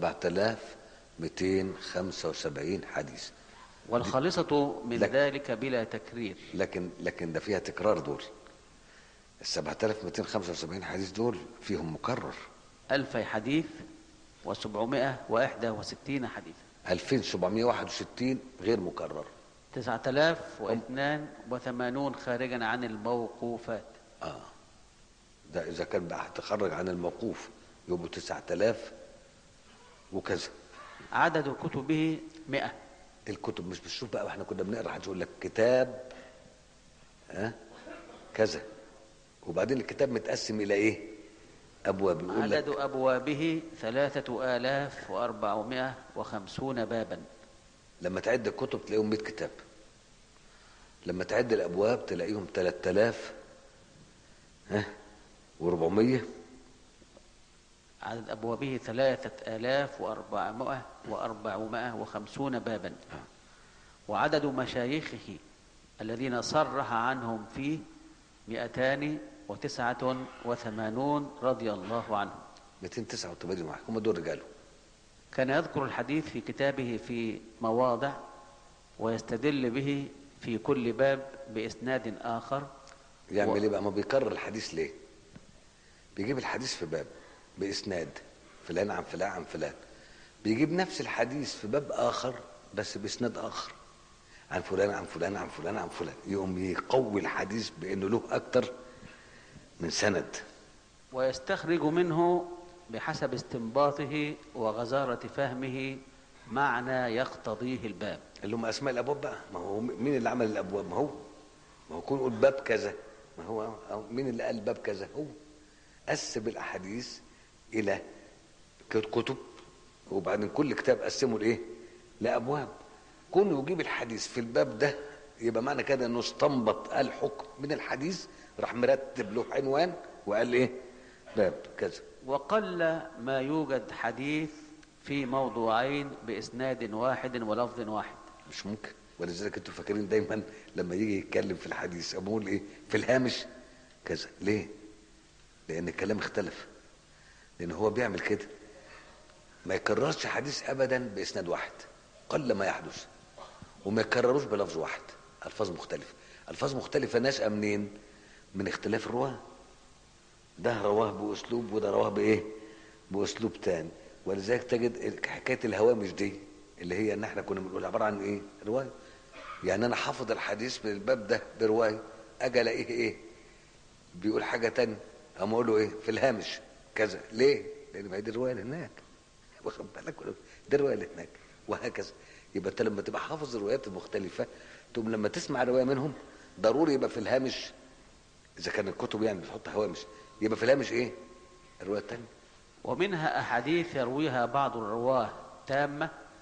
[SPEAKER 1] 7275 حديث
[SPEAKER 2] والخالصة من
[SPEAKER 1] لك-
[SPEAKER 2] ذلك بلا تكرير
[SPEAKER 1] لكن لكن ده فيها تكرار دول ال 7275 حديث دول فيهم مكرر
[SPEAKER 2] ألفي حديث وسبعمائة وإحدى وستين حديثا
[SPEAKER 1] 2761 غير مكرر
[SPEAKER 2] تسعة آلاف واثنان وثمانون خارجا عن الموقوفات
[SPEAKER 1] اه ده اذا كان بقى هتخرج عن الموقوف يبقوا 9000 وكذا
[SPEAKER 2] عدد كتبه مئة
[SPEAKER 1] الكتب مش بتشوف بقى واحنا كنا بنقرا حد يقول لك كتاب ها كذا وبعدين الكتاب متقسم الى ايه ابواب يقول
[SPEAKER 2] عدد
[SPEAKER 1] لك
[SPEAKER 2] أبوابه ثلاثة آلاف وأربعمائة وخمسون بابا
[SPEAKER 1] لما تعد الكتب تلاقيهم 100 كتاب لما تعد الابواب تلاقيهم 3000 ها و400
[SPEAKER 2] عدد أبوابه ثلاثة آلاف وأربعمائة وأربعمائة وخمسون بابا وعدد مشايخه الذين صرح عنهم فيه مئتان وتسعة وثمانون رضي الله عنهم
[SPEAKER 1] 289 واحد هم دول رجاله
[SPEAKER 2] كان يذكر الحديث في كتابه في مواضع ويستدل به في كل باب بإسناد آخر
[SPEAKER 1] يعمل
[SPEAKER 2] و-
[SPEAKER 1] ايه بقى ما بيكرر الحديث ليه بيجيب الحديث في باب باسناد فلان عن فلان عن فلان بيجيب نفس الحديث في باب اخر بس باسناد اخر عن فلان عن فلان عن فلان عن فلان يقوم يقوي الحديث بانه له اكتر من سند
[SPEAKER 2] ويستخرج منه بحسب استنباطه وغزارة فهمه معنى يقتضيه الباب
[SPEAKER 1] اللي هم اسماء الابواب بقى ما هو مين اللي عمل الابواب ما هو ما هو يكون يقول باب كذا ما هو أو مين اللي قال باب كذا هو قسم الاحاديث الى كتب وبعدين كل كتاب قسمه لايه لابواب كونه يجيب الحديث في الباب ده يبقى معنى كده انه استنبط الحكم من الحديث راح مرتب له عنوان وقال ايه باب كذا
[SPEAKER 2] وقل ما يوجد حديث في موضوعين بإسناد واحد ولفظ واحد
[SPEAKER 1] مش ممكن ولذلك انتوا فاكرين دايما لما يجي يتكلم في الحديث اقول ايه في الهامش كذا ليه لان الكلام اختلف لان هو بيعمل كده ما يكررش حديث ابدا باسناد واحد قل ما يحدث وما يكرروش بلفظ واحد الفاظ مختلفه الفاظ مختلفه ناشئه منين من اختلاف الرواه ده رواه باسلوب وده رواه بايه باسلوب تاني ولذلك تجد حكايه الهوامش دي اللي هي ان احنا كنا بنقول عباره عن ايه روايه يعني انا حافظ الحديث من الباب ده بروايه اجي الاقيه ايه بيقول حاجه تانية اقوم اقول له ايه في الهامش كذا ليه لان ما هي دي الروايه اللي هناك واخد بالك ولا- دي الروايه اللي هناك وهكذا يبقى انت لما تبقى حافظ الروايات المختلفه تقوم لما تسمع روايه منهم ضروري يبقى في الهامش اذا كان الكتب يعني بتحط هوامش يبقى في الهامش ايه الروايه الثانيه
[SPEAKER 2] ومنها أحاديث يرويها بعض الرواه تامة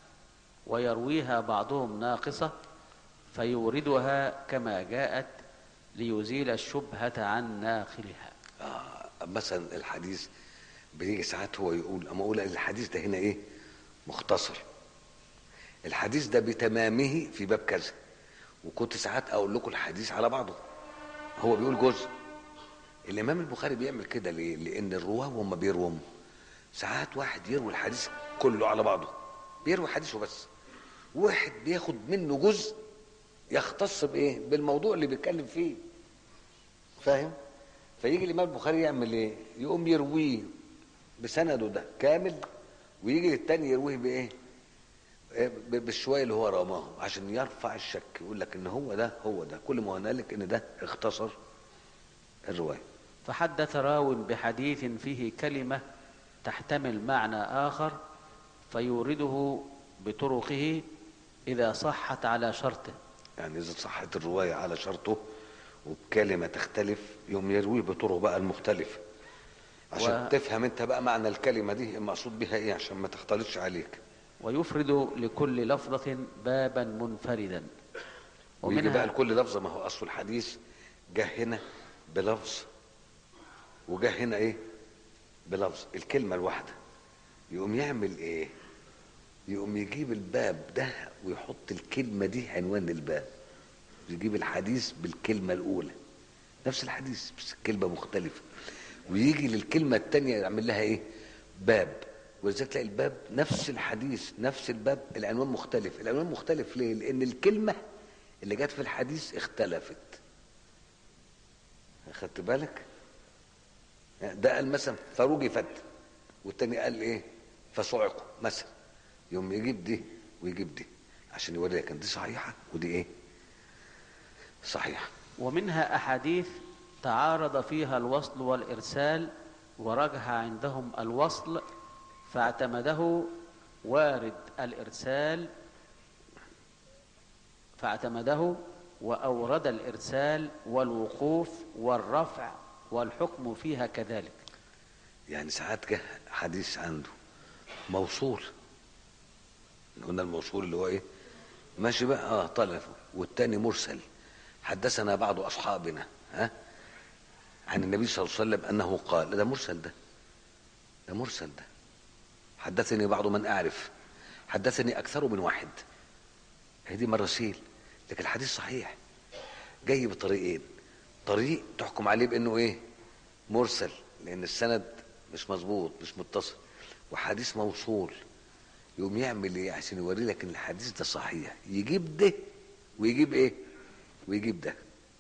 [SPEAKER 2] ويرويها بعضهم ناقصة فيوردها كما جاءت ليزيل الشبهة عن ناقلها
[SPEAKER 1] آه مثلا الحديث بيجي ساعات هو يقول اما اقول الحديث ده هنا ايه مختصر الحديث ده بتمامه في باب كذا وكنت ساعات اقول لكم الحديث على بعضه هو بيقول جزء الامام البخاري بيعمل كده ليه لان الرواه وهم بيرووا ساعات واحد يروي الحديث كله على بعضه بيروي حديثه بس واحد بياخد منه جزء يختص بايه بالموضوع اللي بيتكلم فيه فاهم فيجي الامام البخاري يعمل ايه يقوم يرويه بسنده ده كامل ويجي للتاني يرويه بايه إيه؟ ب- بالشويه اللي هو رماه عشان يرفع الشك يقول لك ان هو ده هو ده كل ما هنالك ان ده اختصر الروايه
[SPEAKER 2] فحدث راو بحديث فيه كلمة تحتمل معنى آخر فيورده بطرقه إذا صحت على شرطه
[SPEAKER 1] يعني اذا صحت الروايه على شرطه وبكلمه تختلف يوم يرويه بطرق بقى المختلفه عشان
[SPEAKER 2] و-
[SPEAKER 1] و... تفهم انت بقى معنى الكلمه دي المقصود بها ايه عشان ما تختلطش عليك
[SPEAKER 2] ويفرد لكل لفظة بابا منفردا
[SPEAKER 1] ويجي بقى لكل لفظه ما هو اصل الحديث جه هنا بلفظ وجه هنا ايه بلفظ الكلمه الواحده يقوم يعمل ايه يقوم يجيب الباب ده ويحط الكلمه دي عنوان الباب يجيب الحديث بالكلمه الاولى نفس الحديث بس كلمه مختلفه ويجي للكلمه الثانيه يعمل لها ايه باب ولذلك تلاقي الباب نفس الحديث نفس الباب العنوان مختلف العنوان مختلف ليه لان الكلمه اللي جت في الحديث اختلفت اخدت بالك ده قال مثلا فرجفت والتاني قال ايه فصعقوا مثلا يوم يجيب دي ويجيب دي عشان يوري لك ان دي صحيحه ودي ايه صحيحه
[SPEAKER 2] ومنها أحاديث تعارض فيها الوصل والإرسال ورجح عندهم الوصل فاعتمده وارد الإرسال فاعتمده وأورد الإرسال والوقوف والرفع والحكم فيها كذلك
[SPEAKER 1] يعني ساعات جه حديث عنده موصول قلنا الموصول اللي هو ايه ماشي بقى اه طلع والتاني مرسل حدثنا بعض اصحابنا ها عن النبي صلى الله عليه وسلم انه قال ده مرسل ده ده مرسل ده حدثني بعض من اعرف حدثني اكثر من واحد هذه مراسيل لكن الحديث صحيح جاي بطريقين طريق تحكم عليه بانه ايه مرسل لان السند مش مظبوط مش متصل وحديث موصول يقوم يعمل ايه عشان يوري لك ان الحديث ده صحيح يجيب ده ويجيب ايه ويجيب ده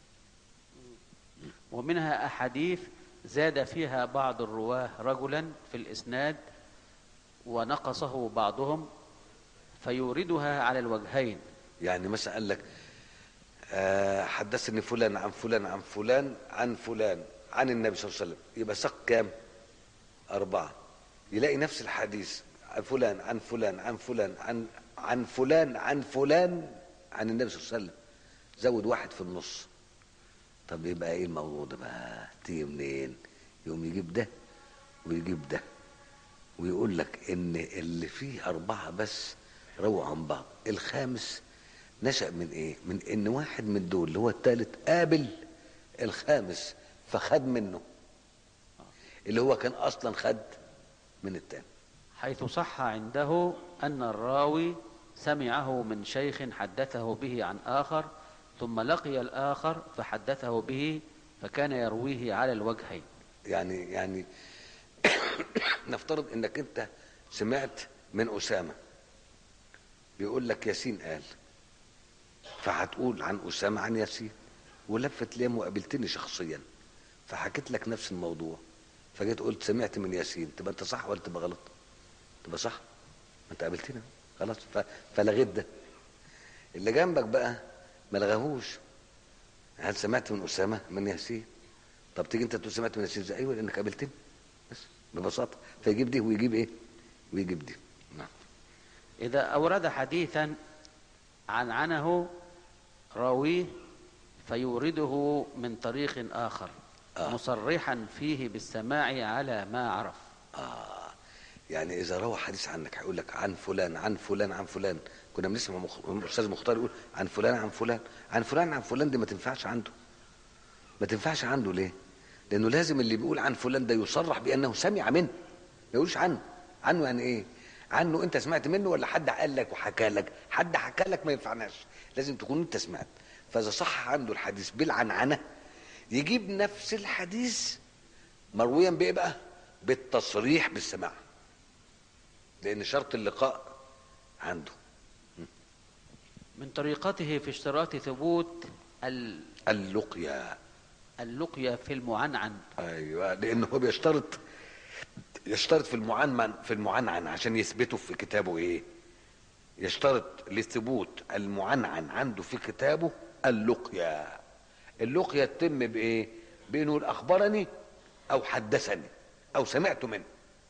[SPEAKER 2] ومنها أحاديث زاد فيها بعض الرواه رجلا في الإسناد ونقصه بعضهم فيوردها على الوجهين
[SPEAKER 1] يعني مثلا قال لك آه حدثني فلان عن فلان عن فلان عن فلان عن النبي صلى الله عليه وسلم يبقى سق كام أربعة يلاقي نفس الحديث عن فلان عن فلان عن فلان عن عن فلان عن فلان عن النبي صلى الله عليه وسلم زود واحد في النص طب يبقى ايه الموضوع ده بقى تيجي منين يقوم يجيب ده ويجيب ده ويقول لك ان اللي فيه اربعه بس رووا عن بعض الخامس نشا من ايه من ان واحد من دول اللي هو الثالث قابل الخامس فخد منه اللي هو كان اصلا خد من الثاني
[SPEAKER 2] حيث صح عنده أن الراوي سمعه من شيخ حدثه به عن آخر ثم لقي الآخر فحدثه به فكان يرويه على الوجهين
[SPEAKER 1] يعني يعني نفترض انك انت سمعت من اسامه بيقول لك ياسين قال فهتقول عن اسامه عن ياسين ولفت ليه وقابلتني شخصيا فحكيت لك نفس الموضوع فجيت قلت سمعت من ياسين تبقى انت صح ولا تبقى غلط تبقى صح ما انت قابلتني خلاص ف- فلغيت ده اللي جنبك بقى ما لغاهوش هل سمعت من اسامه من ياسين طب تيجي انت تقول سمعت من ياسين ازاي ايوه لانك قابلتني بس ببساطه فيجيب دي ويجيب ايه ويجيب دي نعم
[SPEAKER 2] إذا أورد حديثا عن عنه راويه فيورده من طريق آخر
[SPEAKER 1] آه.
[SPEAKER 2] مصرحا فيه بالسماع على ما عرف
[SPEAKER 1] آه يعني اذا روى حديث عنك هيقول لك عن فلان عن فلان عن فلان كنا بنسمع مخ... الاستاذ مختار يقول عن فلان عن فلان عن فلان عن فلان دي ما تنفعش عنده ما تنفعش عنده ليه لانه لازم اللي بيقول عن فلان ده يصرح بانه سمع منه ما يقولش عنه عنه يعني ايه عنه انت سمعت منه ولا حد قال لك وحكى لك حد حكى لك ما ينفعناش لازم تكون انت سمعت فاذا صح عنده الحديث بالعنعنه يجيب نفس الحديث مرويا بايه بقى بالتصريح بالسماع لان شرط اللقاء عنده
[SPEAKER 2] من طريقته في اشتراط ثبوت ال-
[SPEAKER 1] اللقيا
[SPEAKER 2] اللقيا في المعنعن
[SPEAKER 1] ايوه لانه هو بيشترط يشترط في المعنعن في المعنعن عشان يثبته في كتابه ايه يشترط لثبوت المعنعن عنده في كتابه اللقيا اللقيا تتم بايه بانه اخبرني او حدثني او سمعت منه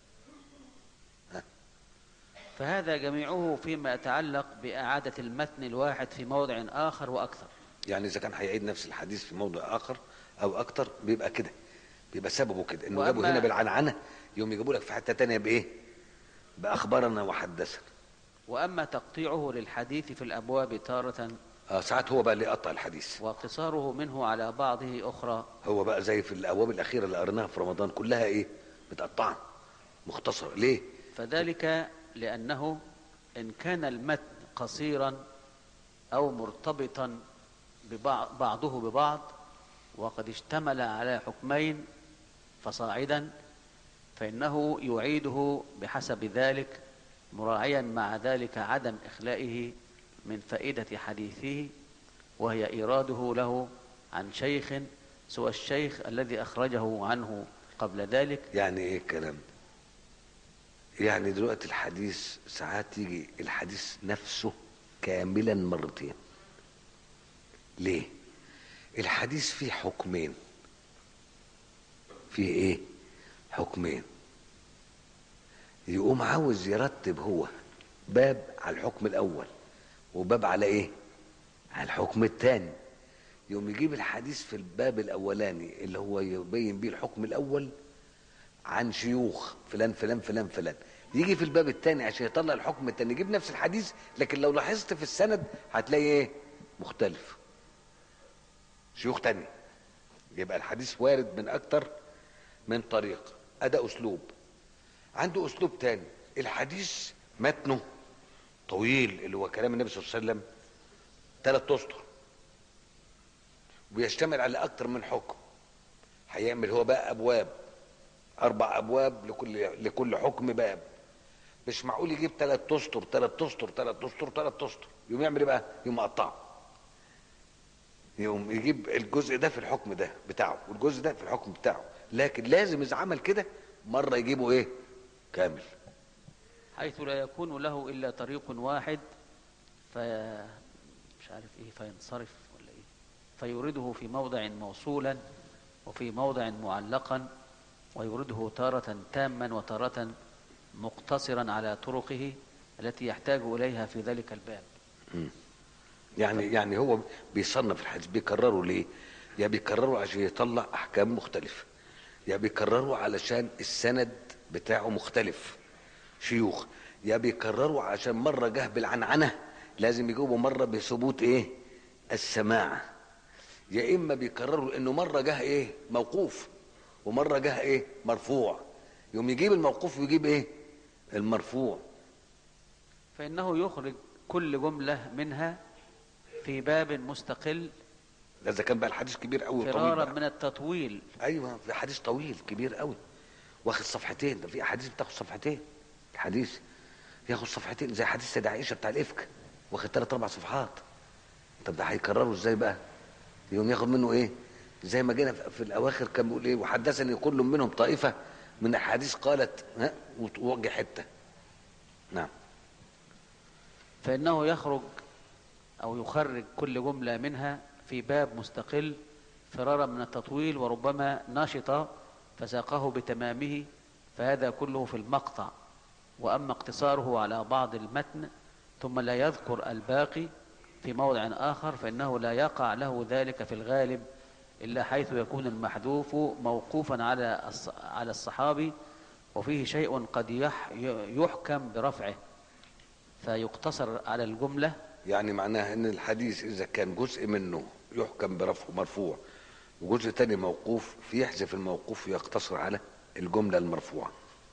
[SPEAKER 2] فهذا جميعه فيما يتعلق بإعادة المتن الواحد في موضع آخر وأكثر
[SPEAKER 1] يعني اذا كان هيعيد نفس الحديث في موضع اخر او اكتر بيبقى كده بيبقى سببه كده انه
[SPEAKER 2] وأما-
[SPEAKER 1] جابوا هنا بالعنعنه يوم يجيبوا لك في حته تانية بايه باخبرنا وحدثنا
[SPEAKER 2] وأما تقطيعه للحديث في الأبواب تارة
[SPEAKER 1] اه ساعات هو بقى اللي يقطع الحديث
[SPEAKER 2] واقتصاره منه على بعضه أخرى
[SPEAKER 1] هو بقى زي في الابواب الاخيره اللي قريناها في رمضان كلها ايه متقطعه مختصره ليه
[SPEAKER 2] فذلك لأنه إن كان المتن قصيرا أو مرتبطا ببعض بعضه ببعض وقد اشتمل على حكمين فصاعدا فإنه يعيده بحسب ذلك مراعيا مع ذلك عدم إخلائه من فائدة حديثه وهي إيراده له عن شيخ سوى الشيخ الذي أخرجه عنه قبل ذلك
[SPEAKER 1] يعني ايه الكلام ده يعني دلوقتي الحديث ساعات يجي الحديث نفسه كاملا مرتين ليه الحديث فيه حكمين فيه ايه حكمين يقوم عاوز يرتب هو باب على الحكم الاول وباب على ايه على الحكم الثاني يقوم يجيب الحديث في الباب الاولاني اللي هو يبين بيه الحكم الاول عن شيوخ فلان فلان فلان فلان يجي في الباب الثاني عشان يطلع الحكم الثاني يجيب نفس الحديث لكن لو لاحظت في السند هتلاقي ايه مختلف شيوخ تاني يبقى الحديث وارد من اكتر من طريق ادى اسلوب عنده اسلوب تاني الحديث متنه طويل اللي هو كلام النبي صلى الله عليه وسلم ثلاث اسطر ويشتمل على اكتر من حكم هيعمل هو بقى ابواب اربع ابواب لكل لكل حكم باب مش معقول يجيب ثلاث اسطر ثلاث اسطر ثلاث اسطر ثلاث اسطر يقوم يعمل ايه بقى يقوم يقطعه يقوم يجيب الجزء ده في الحكم ده بتاعه والجزء ده في الحكم بتاعه لكن لازم اذا عمل كده مره يجيبه ايه كامل
[SPEAKER 2] حيث لا يكون له إلا طريق واحد ف مش عارف إيه فينصرف ولا إيه فيورده في موضع موصولا وفي موضع معلقا ويورده تارة تاما وتارة مقتصرا على طرقه التي يحتاج إليها في ذلك الباب
[SPEAKER 1] يعني يعني هو بيصنف الحديث بيكرره ليه؟ يا بيكرره عشان يطلع احكام مختلفه يا بيكرره علشان السند بتاعه مختلف شيوخ يا بيكرره عشان مره جه بالعنعنه لازم يجيبه مره بثبوت ايه؟ السماع يا اما بيكرروا لانه مره جه ايه؟ موقوف ومره جه ايه؟ مرفوع يوم يجيب الموقوف ويجيب ايه؟ المرفوع
[SPEAKER 2] فإنه يخرج كل جملة منها في باب مستقل
[SPEAKER 1] ده اذا كان بقى الحديث كبير قوي وطويل
[SPEAKER 2] فرارا
[SPEAKER 1] بقى.
[SPEAKER 2] من التطويل
[SPEAKER 1] ايوه في حديث طويل كبير قوي واخد صفحتين ده في احاديث بتاخد صفحتين الحديث ياخد صفحتين زي حديث سيدة عائشه بتاع الافك واخد ثلاث اربع صفحات طب ده هيكرره ازاي بقى يقوم ياخد منه ايه زي ما جينا في في الاواخر كان بيقول ايه وحدثني كل منهم طائفه من الاحاديث قالت ها وتوجه حته نعم
[SPEAKER 2] فإنه يخرج أو يخرج كل جملة منها في باب مستقل فرارا من التطويل وربما نشط فساقه بتمامه فهذا كله في المقطع وأما اقتصاره على بعض المتن ثم لا يذكر الباقي في موضع آخر فإنه لا يقع له ذلك في الغالب إلا حيث يكون المحذوف موقوفا على الص- على الصحابي وفيه شيء قد يح يحكم برفعه فيقتصر على الجملة
[SPEAKER 1] يعني معناها ان الحديث اذا كان جزء منه يحكم برفعه مرفوع وجزء تاني موقوف فيحذف الموقوف ويقتصر على الجملة المرفوعة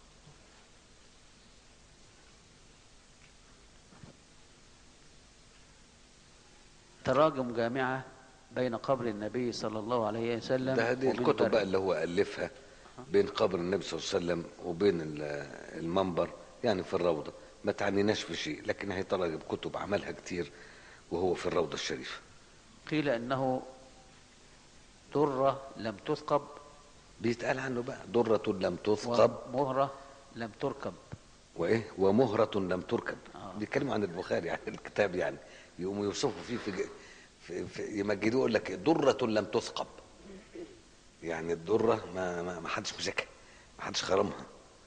[SPEAKER 2] تراجم جامعة بين قبر النبي صلى الله عليه وسلم
[SPEAKER 1] ده هذه
[SPEAKER 2] وبين
[SPEAKER 1] الكتب
[SPEAKER 2] بر-
[SPEAKER 1] بقى اللي هو ألفها بين قبر النبي صلى الله عليه وسلم وبين ال- المنبر يعني في الروضة ما تعنيناش في شيء لكن هي تراجم كتب عملها كتير وهو في الروضة الشريفة
[SPEAKER 2] قيل انه درة لم تثقب
[SPEAKER 1] بيتقال عنه بقى درة لم تثقب
[SPEAKER 2] ومهرة لم تركب
[SPEAKER 1] وايه ومهرة لم تركب
[SPEAKER 2] آه.
[SPEAKER 1] بيتكلموا عن البخاري عن الكتاب يعني يقوموا يوصفوا فيه في, في, في يمجدوه يقول لك درة لم تثقب يعني الدرة ما ما, ما حدش مسكها ما حدش خرمها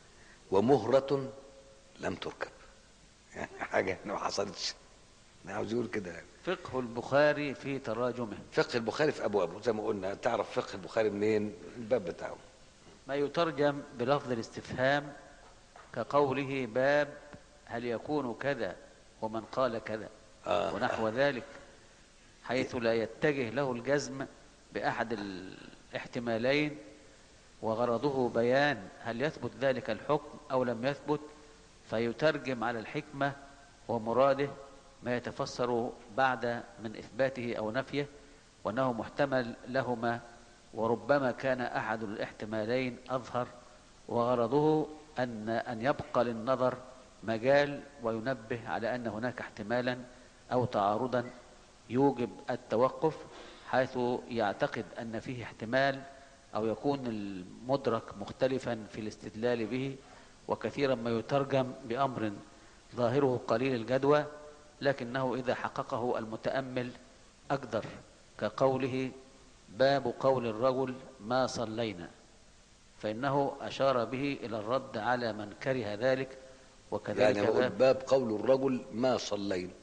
[SPEAKER 1] ومهرة لم تركب يعني حاجة ما حصلتش انا عاوز يقول كده يعني.
[SPEAKER 2] فقه البخاري في تراجمه
[SPEAKER 1] فقه البخاري في ابوابه زي ما قلنا تعرف فقه البخاري منين الباب بتاعه
[SPEAKER 2] ما يترجم بلفظ الاستفهام كقوله باب هل يكون كذا ومن قال كذا
[SPEAKER 1] آه.
[SPEAKER 2] ونحو ذلك حيث لا يتجه له الجزم بأحد الاحتمالين وغرضه بيان هل يثبت ذلك الحكم أو لم يثبت فيترجم على الحكمة ومراده ما يتفسر بعد من إثباته أو نفيه وأنه محتمل لهما وربما كان أحد الاحتمالين أظهر وغرضه أن أن يبقى للنظر مجال وينبه على أن هناك احتمالا أو تعارضا يوجب التوقف حيث يعتقد أن فيه احتمال أو يكون المدرك مختلفا في الاستدلال به وكثيرا ما يترجم بأمر ظاهره قليل الجدوى لكنه إذا حققه المتأمل أقدر كقوله باب قول الرجل ما صلينا فإنه أشار به إلى الرد على من كره ذلك وكذلك
[SPEAKER 1] يعني هو
[SPEAKER 2] باب
[SPEAKER 1] باب قول الرجل ما صلينا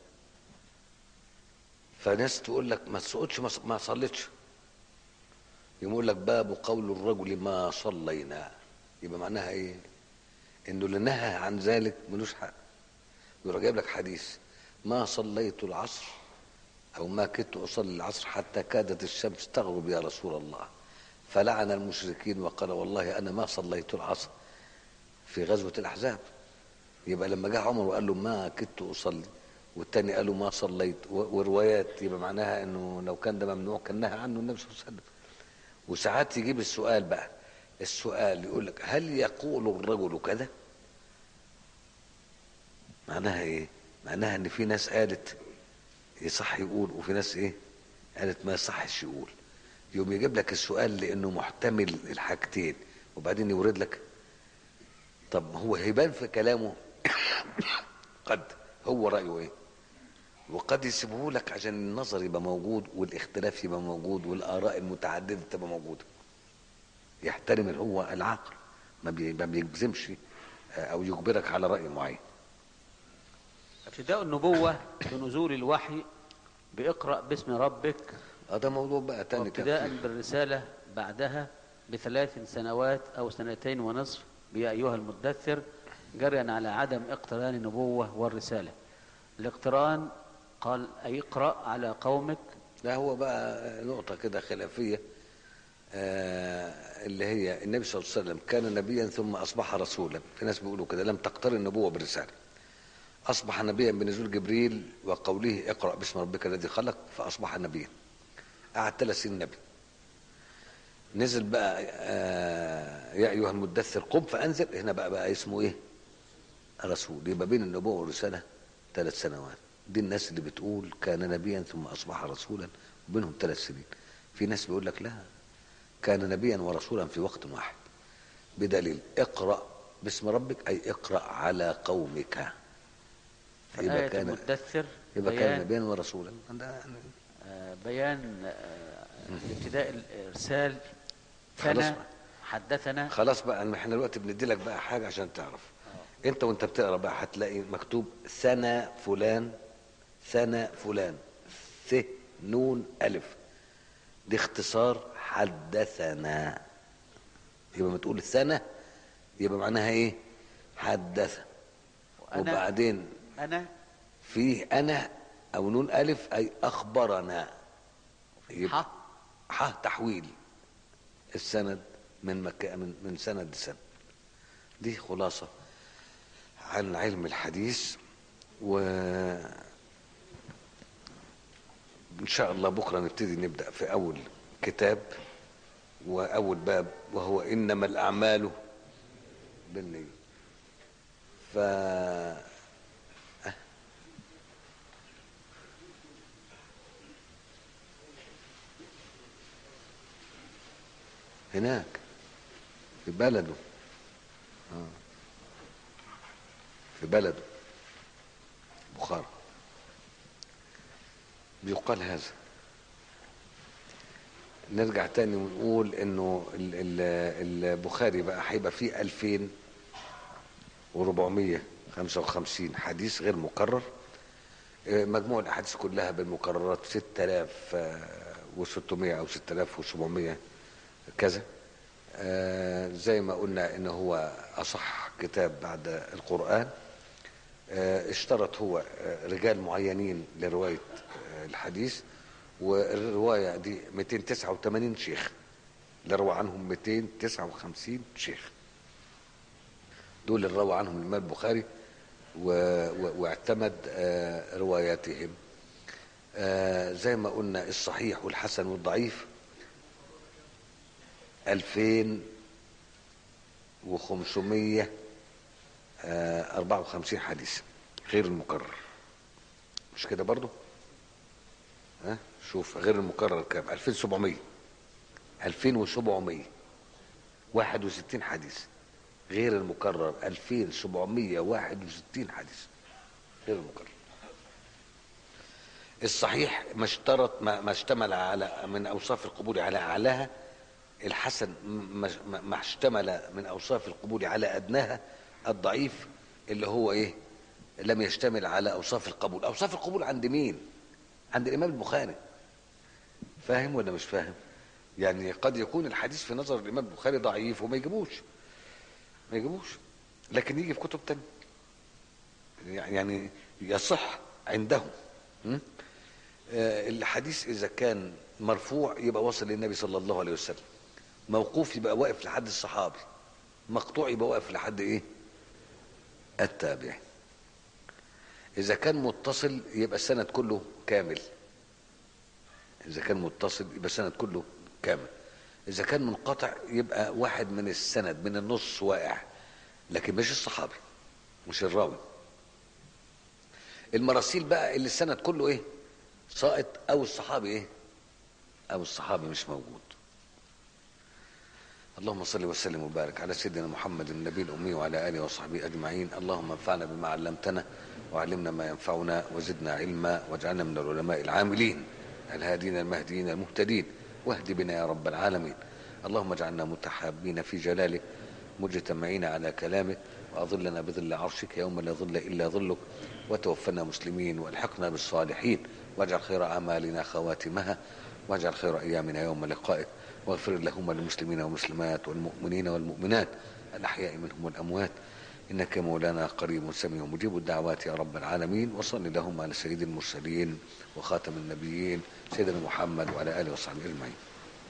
[SPEAKER 1] فناس تقول لك ما تسقطش ما ص- ما صليتش يقول لك باب قول الرجل ما صلينا يبقى معناها ايه انه اللي نهى عن ذلك ملوش حق يروح جايب لك حديث ما صليت العصر او ما كدت اصلي العصر حتى كادت الشمس تغرب يا رسول الله فلعن المشركين وقال والله انا ما صليت العصر في غزوه الاحزاب يبقى لما جه عمر وقال له ما كدت اصلي والتاني قال له ما صليت و- وروايات يبقى معناها انه لو كان ده ممنوع كان نهى عنه النبي صلى الله عليه وسلم وساعات يجيب السؤال بقى السؤال يقول لك هل يقول الرجل كذا معناها ايه معناها ان في ناس قالت يصح يقول وفي ناس ايه قالت ما يصحش يقول يقوم يجيب لك السؤال لانه محتمل الحاجتين وبعدين يورد لك طب هو هيبان في كلامه قد هو رأيه ايه وقد يسيبه لك عشان النظر يبقى موجود والاختلاف يبقى موجود والآراء المتعددة تبقى موجودة يحترم هو العقل ما بي- ما بيجزمش آه، او يجبرك على رأي معين
[SPEAKER 2] ابتداء النبوة بنزول الوحي بإقرأ باسم ربك
[SPEAKER 1] اه ده موضوع بقى تاني كان
[SPEAKER 2] وابتداء
[SPEAKER 1] فيه.
[SPEAKER 2] بالرسالة بعدها بثلاث سنوات أو سنتين ونصف بيا أيها المدثر جريا على عدم اقتران النبوة والرسالة الاقتران قال أي اقرأ على قومك
[SPEAKER 1] لا هو بقى نقطة كده خلافية آه اللي هي النبي صلى الله عليه وسلم كان نبيا ثم أصبح رسولا في ناس بيقولوا كده لم تقترن النبوة بالرسالة أصبح نبيا بنزول جبريل وقوله اقرأ باسم ربك الذي خلق فأصبح نبيا قعد ثلاث سنين نبي نزل بقى آه يا أيها المدثر قم فأنذر هنا بقى بقى اسمه إيه رسول يبقى بين النبوة والرسالة ثلاث سنوات دي الناس اللي بتقول كان نبيا ثم أصبح رسولا وبينهم ثلاث سنين في ناس بيقول لك لا كان نبيا ورسولا في وقت واحد بدليل اقرأ باسم ربك أي اقرأ على قومك يبقى
[SPEAKER 2] آية
[SPEAKER 1] كان
[SPEAKER 2] المدثر
[SPEAKER 1] يبقى كان
[SPEAKER 2] بيان,
[SPEAKER 1] نبيا ورسولا ده يعني
[SPEAKER 2] آه، بيان آه، ابتداء الإرسال
[SPEAKER 1] خلاص
[SPEAKER 2] كان
[SPEAKER 1] بقى.
[SPEAKER 2] حدثنا
[SPEAKER 1] خلاص بقى احنا دلوقتي بندي لك بقى حاجه عشان تعرف انت وانت بتقرا بقى هتلاقي مكتوب سنه فلان سنه فلان ث نون الف دي اختصار حدثنا يبقى ما تقول سنه يبقى معناها ايه حدث
[SPEAKER 2] وأنا
[SPEAKER 1] وبعدين
[SPEAKER 2] أنا
[SPEAKER 1] فيه انا او نون الف اي اخبرنا يبقى
[SPEAKER 2] حق
[SPEAKER 1] ح تحويل السند من مكة من من سند لسند دي خلاصة عن علم الحديث و إن شاء الله بكرة نبتدي نبدأ في أول كتاب وأول باب وهو إنما الأعمال بالنية ف هناك في بلده آه. في بلده بخارى بيقال هذا نرجع تاني ونقول انه ال- ال- البخاري بقى هيبقى فيه 2455 حديث غير مكرر آه، مجموع الاحاديث كلها بالمكررات 6600 او 6700 كذا آه، زي ما قلنا ان هو اصح كتاب بعد القران آه، اشترط هو آه، رجال معينين لروايه آه، الحديث والروايه دي 289 شيخ اللي روى عنهم 259 شيخ دول اللي روى عنهم الامام البخاري و... و... واعتمد آه، رواياتهم آه، زي ما قلنا الصحيح والحسن والضعيف 2554 حديث غير المكرر مش كده برضو ها شوف غير المكرر كام 2700 2700 61 حديث غير المكرر 2761 حديث غير المكرر الصحيح ما اشترط ما, ما اشتمل على من اوصاف القبول على اعلاها الحسن ما, ما- ما اشتمل من اوصاف القبول على ادناها الضعيف اللي هو ايه لم يشتمل على اوصاف القبول اوصاف القبول عند مين عند الامام البخاري فاهم ولا مش فاهم يعني قد يكون الحديث في نظر الامام البخاري ضعيف وما يجيبوش ما يجيبوش لكن يجي في كتب تانية يعني يصح عندهم م? آه، الحديث اذا كان مرفوع يبقى وصل للنبي صلى الله عليه وسلم موقوف يبقى واقف لحد الصحابي مقطوع يبقى واقف لحد ايه التابعي اذا كان متصل يبقى السند كله كامل اذا كان متصل يبقى السند كله كامل اذا كان منقطع يبقى واحد من السند من النص واقع لكن مش الصحابي مش الراوي المراسيل بقى اللي السند كله ايه ساقط او الصحابي ايه او الصحابي مش موجود اللهم صل وسلم وبارك على سيدنا محمد النبي الامي وعلى اله وصحبه اجمعين اللهم انفعنا بما علمتنا وعلمنا ما ينفعنا وزدنا علما واجعلنا من العلماء العاملين الهادين المهديين المهتدين واهد بنا يا رب العالمين اللهم اجعلنا متحابين في جلالك مجتمعين على كلامك واظلنا بظل عرشك يوم لا ظل الا ظلك وتوفنا مسلمين والحقنا بالصالحين واجعل خير اعمالنا خواتمها واجعل خير ايامنا يوم لقائك واغفر اللهم للمسلمين والمسلمات والمؤمنين والمؤمنات الاحياء منهم والاموات انك مولانا قريب سميع مجيب الدعوات يا رب العالمين وصل اللهم على سيد المرسلين وخاتم النبيين سيدنا محمد وعلى اله وصحبه اجمعين